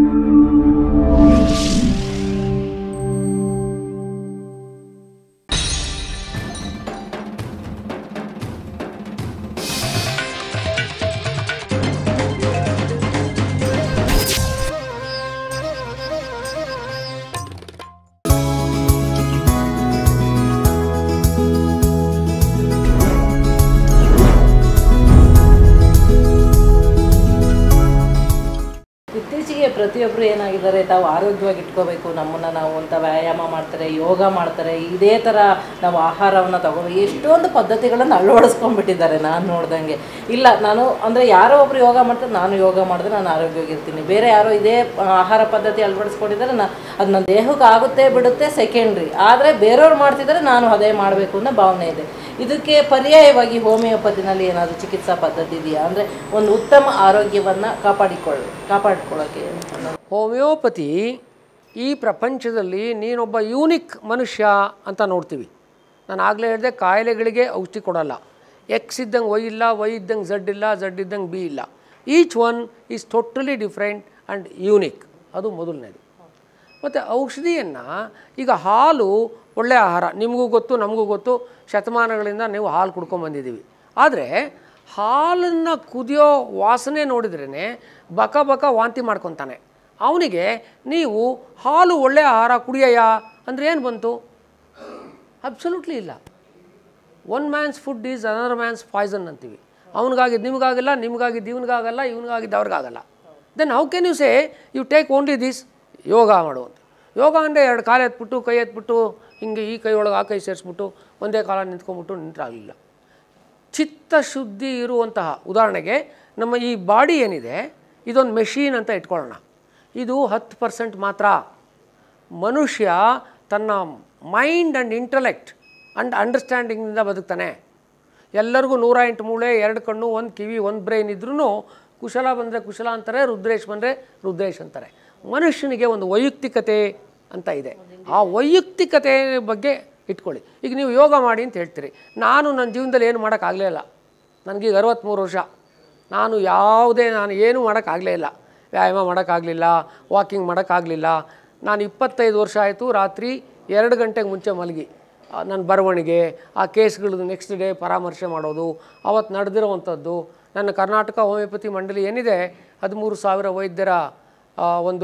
ಇತ್ತೀಚೆಗೆ ಪ್ರತಿಯೊಬ್ಬರು ಏನಾಗಿದ್ದಾರೆ ತಾವು ಆರೋಗ್ಯವಾಗಿ ಇಟ್ಕೋಬೇಕು ನಮ್ಮನ್ನು ನಾವು ಅಂತ ವ್ಯಾಯಾಮ ಮಾಡ್ತಾರೆ ಯೋಗ ಮಾಡ್ತಾರೆ ಇದೇ ಥರ ನಾವು ಆಹಾರವನ್ನು ತಗೊಂಡು ಎಷ್ಟೊಂದು ಪದ್ಧತಿಗಳನ್ನು ಅಳವಡಿಸ್ಕೊಂಡ್ಬಿಟ್ಟಿದ್ದಾರೆ ನಾನು ನೋಡ್ದಂಗೆ ಇಲ್ಲ ನಾನು ಅಂದರೆ ಯಾರೋ ಒಬ್ರು ಯೋಗ ಮಾಡ್ತಾರೆ ನಾನು ಯೋಗ ಮಾಡಿದ್ರೆ ನಾನು ಆರೋಗ್ಯವಾಗಿರ್ತೀನಿ ಬೇರೆ ಯಾರೋ ಇದೇ ಆಹಾರ ಪದ್ಧತಿ ಅಳವಡಿಸ್ಕೊಂಡಿದ್ದಾರೆ ನಾ ಅದು ನನ್ನ ದೇಹಕ್ಕೆ ಆಗುತ್ತೆ ಬಿಡುತ್ತೆ ಸೆಕೆಂಡ್ರಿ ಆದರೆ ಬೇರೆಯವ್ರು ಮಾಡ್ತಿದ್ದಾರೆ ನಾನು ಅದೇ ಮಾಡಬೇಕು ಅನ್ನೋ ಭಾವನೆ ಇದೆ ಇದಕ್ಕೆ ಪರ್ಯಾಯವಾಗಿ ಹೋಮಿಯೋಪತಿನಲ್ಲಿ ಏನಾದರೂ ಚಿಕಿತ್ಸಾ ಪದ್ಧತಿ ಇದೆಯಾ ಅಂದರೆ ಒಂದು ಉತ್ತಮ ಆರೋಗ್ಯವನ್ನು ಕಾಪಾಡಿಕೊಳ್ಳ ಕಾಪಾಡಿಕೊಳ್ಳೋಕ್ಕೆ ಅನ್ನೋದು. ಹೋಮಿಯೋಪತಿ ಈ ಪ್ರಪಂಚದಲ್ಲಿ ನೀನೊಬ್ಬ ಯೂನಿಕ್ ಮನುಷ್ಯ ಅಂತ ನೋಡ್ತೀವಿ ನಾನು ಆಗಲೇ ಹೇಳಿದೆ ಕಾಯಿಲೆಗಳಿಗೆ ಔಷಧಿ ಕೊಡಲ್ಲ ಎಕ್ಸ್ ಇದ್ದಂಗೆ ವೈ ಇಲ್ಲ ವೈ ಇದ್ದಂಗೆ ಝಡ್ ಇಲ್ಲ ಝಡ್ ಇದ್ದಂಗೆ ಬಿ ಇಲ್ಲ each one is totally different and unique ಅದು ಮೊದಲನೇದು ಮತ್ತು ಔಷಧಿಯನ್ನು ಈಗ ಹಾಲು ಒಳ್ಳೆಯ ಆಹಾರ ನಿಮಗೂ ಗೊತ್ತು ನಮಗೂ ಗೊತ್ತು ಶತಮಾನಗಳಿಂದ ನೀವು ಹಾಲು ಕುಡ್ಕೊಂಬಂದಿದ್ದೀವಿ ಆದರೆ ಹಾಲನ್ನು ಕುದಿಯೋ ವಾಸನೆ ನೋಡಿದ್ರೇ ಬಕ ಬಕ ವಾಂತಿ ಮಾಡ್ಕೊತಾನೆ ಅವನಿಗೆ ನೀವು ಹಾಲು ಒಳ್ಳೆಯ ಆಹಾರ ಕುಡಿಯಯ್ಯ ಅಂದರೆ ಏನು ಬಂತು ಅಬ್ಸಲ್ಯೂಟ್ಲಿ ಇಲ್ಲ one man's food is another man's poison ಅಂತೀವಿ ಅವನಿಗಾಗಿದ್ದು ನಿಮಗಾಗಿಲ್ಲ ನಿಮಗಾಗಿದ್ದು ಇವನಿಗಾಗಲ್ಲ ಇವನಿಗಾಗಿದ್ದು ಅವ್ರಿಗಾಗಲ್ಲ then how can you say you take only this yoga ಮಾಡು ಅಂತ ಯೋಗ ಅಂದರೆ ಎರಡು ಕಾಲು ಎತ್ಬಿಟ್ಟು ಕೈ ಎತ್ಬಿಟ್ಟು ಹಿಂಗೆ ಈ ಕೈ ಒಳಗೆ ಆ ಕೈ ಸೇರಿಸ್ಬಿಟ್ಟು ಒಂದೇ ಕಾಲ ನಿಂತ್ಕೊಂಡ್ಬಿಟ್ಟು ನಿಂತಾಗಲಿಲ್ಲ ಚಿತ್ತಶುದ್ಧಿ ಇರುವಂತಹ ಉದಾಹರಣೆಗೆ ನಮ್ಮ ಈ ಬಾಡಿ ಏನಿದೆ ಇದೊಂದು ಮೆಷೀನ್ ಅಂತ ಇಟ್ಕೊಳ್ಳೋಣ ಇದು ಹತ್ತು ಪರ್ಸೆಂಟ್ ಮಾತ್ರ ಮನುಷ್ಯ ತನ್ನ ಮೈಂಡ್ ಆ್ಯಂಡ್ ಇಂಟಲೆಕ್ಟ್ ಆ್ಯಂಡ್ ಅಂಡರ್ಸ್ಟ್ಯಾಂಡಿಂಗಿಂದ ಬದುಕ್ತಾನೆ ಎಲ್ಲರಿಗೂ ನೂರ ಎಂಟು ಮೂಳೆ ಎರಡು ಕಣ್ಣು ಒಂದು ಕಿವಿ ಒಂದು ಬ್ರೈನ್ ಇದ್ರೂ ಕುಶಲ ಬಂದರೆ ಕುಶಲ ಅಂತಾರೆ ರುದ್ರೇಶ್ ಬಂದರೆ ರುದ್ರೇಶ್ ಅಂತಾರೆ ಮನುಷ್ಯನಿಗೆ ಒಂದು ವೈಯಕ್ತಿಕತೆ ಅಂತ ಇದೆ ಆ ವೈಯಕ್ತಿಕತೆ ಬಗ್ಗೆ ಇಟ್ಕೊಳ್ಳಿ ಈಗ ನೀವು ಯೋಗ ಮಾಡಿ ಅಂತ ಹೇಳ್ತೀರಿ ನಾನು ನನ್ನ ಜೀವನದಲ್ಲಿ ಏನು ಮಾಡೋಕ್ಕಾಗಲೇ ಇಲ್ಲ ನನಗೀಗ ಅರವತ್ತ್ಮೂರು ವರ್ಷ ನಾನು ಯಾವುದೇ ನಾನು ಏನೂ ಮಾಡೋಕ್ಕಾಗಲೇ ಇಲ್ಲ ವ್ಯಾಯಾಮ ಮಾಡೋಕ್ಕಾಗಲಿಲ್ಲ ವಾಕಿಂಗ್ ಮಾಡೋಕ್ಕಾಗಲಿಲ್ಲ ನಾನು ಇಪ್ಪತ್ತೈದು ವರ್ಷ ಆಯಿತು ರಾತ್ರಿ ಎರಡು ಗಂಟೆಗೆ ಮುಂಚೆ ಮಲಗಿ ಆ, ನನ್ನ ಬರವಣಿಗೆ ಆ ಕೇಸ್ಗಳದ್ದು ನೆಕ್ಸ್ಟ್ ಡೇ ಪರಾಮರ್ಶೆ ಮಾಡೋದು ಅವತ್ತು ನಡೆದಿರೋವಂಥದ್ದು ನನ್ನ ಕರ್ನಾಟಕ ಹೋಮಿಯೋಪತಿ ಮಂಡಳಿ ಏನಿದೆ ಹದಿಮೂರು ಸಾವಿರ ವೈದ್ಯರ ಆ, ಒಂದು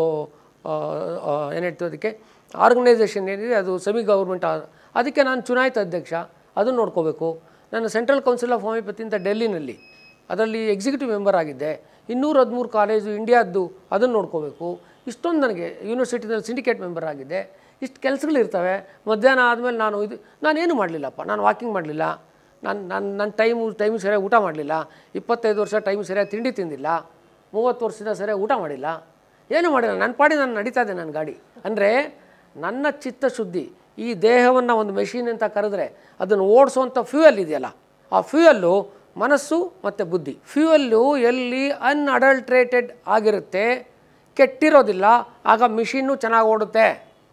ಏನು ಹೇಳ್ತೀವಿ ಅದಕ್ಕೆ ಆರ್ಗನೈಸೇಷನ್ ಏನಿದೆ ಅದು ಸೆಮಿ ಗೌರ್ಮೆಂಟ್ ಅದಕ್ಕೆ ನಾನು ಚುನಾಯಿತ ಅಧ್ಯಕ್ಷ ಅದನ್ನು ನೋಡ್ಕೋಬೇಕು ನಾನು ಸೆಂಟ್ರಲ್ ಕೌನ್ಸಿಲ್ ಆಫ್ ಹೋಮಿಯೋಪತಿ ಅಂತ ಡೆಲ್ಲಿನಲ್ಲಿ ಅದರಲ್ಲಿ ಎಕ್ಸಿಕ್ಯೂಟಿವ್ ಮೆಂಬರ್ ಆಗಿದ್ದೆ ಇನ್ನೂರ ಹದಿಮೂರು ಕಾಲೇಜು ಇಂಡಿಯಾದ್ದು ಅದನ್ನು ನೋಡ್ಕೋಬೇಕು ಇಷ್ಟೊಂದು ನನಗೆ ಯೂನಿವರ್ಸಿಟಿನಲ್ಲಿ ಸಿಂಡಿಕೇಟ್ ಮೆಂಬರ್ ಆಗಿದ್ದೆ ಇಷ್ಟು ಕೆಲಸಗಳಿರ್ತವೆ ಮಧ್ಯಾಹ್ನ ಆದಮೇಲೆ ನಾನು ಇದು ನಾನೇನು ಮಾಡಲಿಲ್ಲಪ್ಪ ನಾನು ವಾಕಿಂಗ್ ಮಾಡಲಿಲ್ಲ ನಾನು ನನ್ನ ನನ್ನ ಟೈಮು ಟೈಮ್ ಸರಿಯಾಗಿ ಊಟ ಮಾಡಲಿಲ್ಲ ಇಪ್ಪತ್ತೈದು ವರ್ಷ ಟೈಮ್ ಸರಿಯಾಗಿ ತಿಂಡಿ ತಿಂದಿಲ್ಲ ಮೂವತ್ತು ವರ್ಷದಿಂದ ಸರಿಯಾಗಿ ಊಟ ಮಾಡಿಲ್ಲ ಏನು ಮಾಡಿಲ್ಲ ನನ್ನ ಪಾಡಿ ನಾನು ನಡೀತಾ ಇದೆ ನನ್ನ ಗಾಡಿ ಅಂದರೆ ನನ್ನ ಚಿತ್ತಶುದ್ಧಿ ಈ ದೇಹವನ್ನು ಒಂದು ಮೆಷಿನ್ ಅಂತ ಕರೆದ್ರೆ ಅದನ್ನು ಓಡಿಸೋವಂಥ ಫ್ಯೂಯಲ್ ಇದೆಯಲ್ಲ ಆ ಫ್ಯೂಯಲ್ಲು ಮನಸ್ಸು ಮತ್ತು ಬುದ್ಧಿ ಫ್ಯೂಯಲ್ಲು ಎಲ್ಲಿ ಅನ್ಅಡಲ್ಟ್ರೇಟೆಡ್ ಆಗಿರುತ್ತೆ ಕೆಟ್ಟಿರೋದಿಲ್ಲ ಆಗ ಮಿಷಿನ್ನು ಚೆನ್ನಾಗಿ ಓಡುತ್ತೆ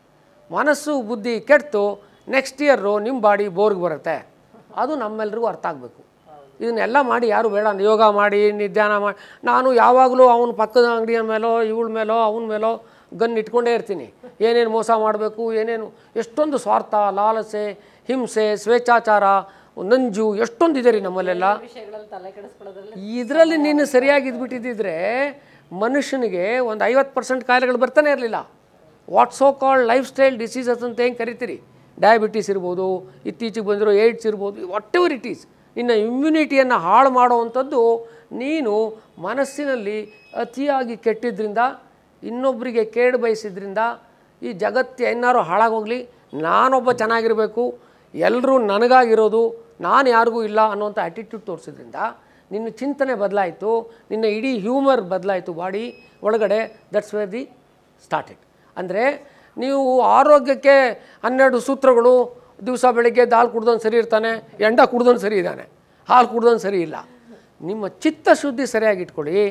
ಮನಸ್ಸು ಬುದ್ಧಿ ಕೆಟ್ಟು ನೆಕ್ಸ್ಟ್ ಇಯರು ನಿಮ್ಮ ಬಾಡಿ ಬೋರ್ಗೆ ಬರುತ್ತೆ ಅದು ನಮ್ಮೆಲ್ರಿಗೂ ಅರ್ಥ ಆಗಬೇಕು ಇದನ್ನೆಲ್ಲ ಮಾಡಿ ಯಾರು ಬೇಡ ಅಂದ್ ಯೋಗ ಮಾಡಿ ನಿಧ್ಯಾನ ಮಾಡಿ ನಾನು ಯಾವಾಗಲೂ ಅವನ ಪಕ್ಕದ ಅಂಗಡಿಯ ಮೇಲೋ ಇವಳ ಮೇಲೋ ಅವನ ಮೇಲೋ ಗನ್ ಇಟ್ಕೊಂಡೇ ಇರ್ತೀನಿ ಏನೇನು ಮೋಸ ಮಾಡಬೇಕು ಏನೇನು ಎಷ್ಟೊಂದು ಸ್ವಾರ್ಥ ಲಾಲಸೆ ಹಿಂಸೆ ಸ್ವೇಚ್ಛಾಚಾರ ನಂಜು ಎಷ್ಟೊಂದು ಇದೆ ರೀ ನಮ್ಮಲ್ಲೆಲ್ಲ ವಿಷಯಗಳಲ್ಲಿ ತಲೆ ಕೆಡಿಸ್ಕೊಳ್ಳೋದ್ರಲ್ಲಿ ಇದರಲ್ಲಿ ನೀನು ಸರಿಯಾಗಿ ಇದ್ಬಿಟ್ಟಿದ್ದಿದ್ರೆ ಮನುಷ್ಯನಿಗೆ ಒಂದು ಐವತ್ತು ಪರ್ಸೆಂಟ್ ಕಾಯಿಲೆಗಳು ಬರ್ತಾನೆ ಇರಲಿಲ್ಲ what so called lifestyle diseases ಅಂತ ಹೆಂಗೆ ಕರಿತೀರಿ ಡಯಾಬಿಟೀಸ್ ಇರ್ಬೋದು ಇತ್ತೀಚೆಗೆ ಬಂದಿರೋ ಏಡ್ಸ್ ಇರ್ಬೋದು ವಾಟ್ ಎವರ್ ಇಟ್ ಈಸ್ ನಿನ್ನ ಇಮ್ಯುನಿಟಿಯನ್ನು ಹಾಳು ಮಾಡುವಂಥದ್ದು ನೀನು ಮನಸ್ಸಿನಲ್ಲಿ ಅತಿಯಾಗಿ ಕೆಟ್ಟಿದ್ರಿಂದ ಇನ್ನೊಬ್ಬರಿಗೆ ಕೇಡು ಬಯಸಿದ್ರಿಂದ ಈ ಜಗತ್ತು ಏನಾರು ಹಾಳಾಗೋಗಲಿ ನಾನೊಬ್ಬ ಚೆನ್ನಾಗಿರಬೇಕು ಎಲ್ಲರೂ ನನಗಾಗಿರೋದು ನಾನು ಯಾರಿಗೂ ಇಲ್ಲ ಅನ್ನೋಂಥ ಆ್ಯಟಿಟ್ಯೂಡ್ ತೋರಿಸಿದ್ರಿಂದ ನಿನ್ನ ಚಿಂತನೆ ಬದಲಾಯಿತು ನಿನ್ನ ಇಡೀ ಹ್ಯೂಮರ್ ಬದಲಾಯಿತು ಬಾಡಿ ಒಳಗಡೆ ದಟ್ಸ್ ವೇರ್ ದಿ ಸ್ಟಾರ್ಟೆಡ್ ಅಂದರೆ ನೀವು ಆರೋಗ್ಯಕ್ಕೆ ಹನ್ನೆರಡು ಸೂತ್ರಗಳು ದಿವಸ ಬೆಳಿಗ್ಗೆ ಹಾಲು ಕುಡ್ದೋನು ಸರಿ ಇರ್ತಾನೆ ಎಂಡ ಕುಡ್ದೋನು ಸರಿ ಇದ್ದಾನೆ ಹಾಲು ಕುಡ್ದೋನು ಸರಿ ಇಲ್ಲ ನಿಮ್ಮ ಚಿತ್ತಶುದ್ಧಿ ಸರಿಯಾಗಿ ಇಟ್ಕೊಳ್ಳಿ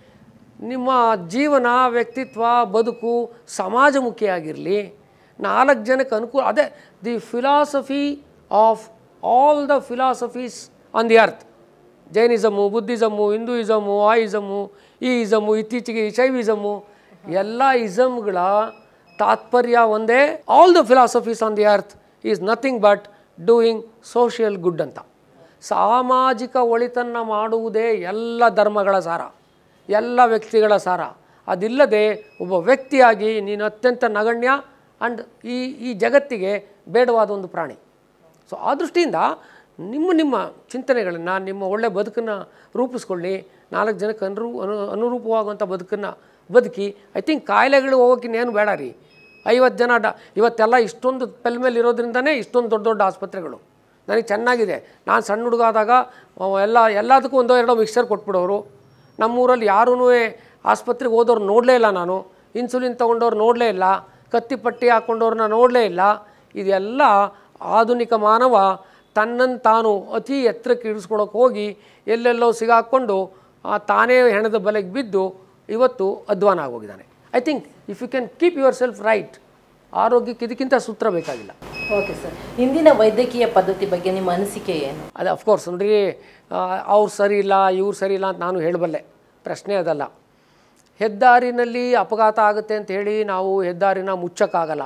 ನಿಮ್ಮ ಜೀವನ ವ್ಯಕ್ತಿತ್ವ ಬದುಕು ಸಮಾಜಮುಖಿಯಾಗಿರಲಿ ನಾಲ್ಕು ಜನಕ್ಕೆ ಅನುಕೂಲ ಅದೇ the philosophy of all the philosophies on the earth Jainism Buddhism Hinduism ಆಯಿಸಮು ಈ ಇಸಮು ಇತ್ತೀಚೆಗೆ ಶೈವಿಸಮು ಎಲ್ಲ ಇಸಮ್ಗಳ ತಾತ್ಪರ್ಯ ಒಂದೇ all the philosophies on the earth is nothing but doing social good ಅಂತ ಸಾಮಾಜಿಕ ಒಳಿತನ್ನು ಮಾಡುವುದೇ ಎಲ್ಲ ಧರ್ಮಗಳ ಸಾರ ಎಲ್ಲ ವ್ಯಕ್ತಿಗಳ ಸಾರ ಅದಿಲ್ಲದೆ ಒಬ್ಬ ವ್ಯಕ್ತಿಯಾಗಿ ನೀನು ಅತ್ಯಂತ ನಗಣ್ಯ ಆ್ಯಂಡ್ ಈ ಈ ಜಗತ್ತಿಗೆ ಬೇಡವಾದ ಒಂದು ಪ್ರಾಣಿ ಸೊ ಆ ದೃಷ್ಟಿಯಿಂದ ನಿಮ್ಮ ನಿಮ್ಮ ಚಿಂತನೆಗಳನ್ನು ನಿಮ್ಮ ಒಳ್ಳೆ ಬದುಕನ್ನು ರೂಪಿಸ್ಕೊಳ್ಳಿ ನಾಲ್ಕು ಜನಕ್ಕೆ ಅನುರೂ ಅನು ಅನುರೂಪವಾಗುವಂಥ ಬದುಕನ್ನು ಬದುಕಿ ಐ ಥಿಂಕ್ ಕಾಯಿಲೆಗಳು ಹೋಗೋಕ್ಕಿನ್ನೇನು ಬೇಡ ರೀ ಐವತ್ತು ಜನ ಡ ಇವತ್ತೆಲ್ಲ ಇಷ್ಟೊಂದು ಪೆಲ್ ಮೇಲೆ ಇರೋದ್ರಿಂದನೇ ಇಷ್ಟೊಂದು ದೊಡ್ಡ ದೊಡ್ಡ ಆಸ್ಪತ್ರೆಗಳು ನನಗೆ ಚೆನ್ನಾಗಿದೆ ನಾನು ಸಣ್ಣ ಹುಡುಗ ಆದಾಗ ಅವ ಎಲ್ಲ ಎಲ್ಲದಕ್ಕೂ ಒಂದೋ ಎರಡೋ ಮಿಕ್ಸರ್ ಕೊಟ್ಬಿಡೋರು ನಮ್ಮೂರಲ್ಲಿ ಯಾರೂ ಆಸ್ಪತ್ರೆಗೆ ಹೋದವ್ರು ನೋಡಲೇ ಇಲ್ಲ ನಾನು ಇನ್ಸುಲಿನ್ ತೊಗೊಂಡವ್ರು ನೋಡಲೇ ಇಲ್ಲ ಕತ್ತಿ ಪಟ್ಟಿ ಹಾಕ್ಕೊಂಡವ್ರನ್ನ ನೋಡಲೇ ಇಲ್ಲ ಇದೆಲ್ಲ ಆಧುನಿಕ ಮಾನವ ತನ್ನನ್ನು ತಾನು ಅತಿ ಎತ್ತರಕ್ಕೆ ಇಳಿಸ್ಕೊಳಕ್ಕೆ ಹೋಗಿ ಎಲ್ಲೆಲ್ಲೋ ಸಿಗಾಕ್ಕೊಂಡು ಆ, ತಾನೇ ಹೆಣದ ಬಲೆಗೆ ಬಿದ್ದು ಇವತ್ತು ಅಧ್ವಾನ ಆಗೋಗಿದ್ದಾನೆ I think if you can keep yourself right ಆರೋಗ್ಯಕ್ಕೆ ಇದಕ್ಕಿಂತ ಸೂತ್ರ ಬೇಕಾಗಿಲ್ಲ ಓಕೆ ಸರ್ ಇಂದಿನ ವೈದ್ಯಕೀಯ ಪದ್ಧತಿ ಬಗ್ಗೆ ನಿಮ್ಮ ಅನಿಸಿಕೆ ಏನು ಅದೇ ಅಫ್ಕೋರ್ಸ್ ನೋಡ್ರಿ ಅವ್ರು ಸರಿ ಇಲ್ಲ ಇವ್ರು ಸರಿ ಇಲ್ಲ ಅಂತ ನಾನು ಹೇಳಬಲ್ಲೆ ಪ್ರಶ್ನೆ ಅದಲ್ಲ ಹೆದ್ದಾರಿನಲ್ಲಿ ಅಪಘಾತ ಆಗುತ್ತೆ ಅಂತ ಹೇಳಿ ನಾವು ಹೆದ್ದಾರಿನ ಮುಚ್ಚಕ್ಕಾಗಲ್ಲ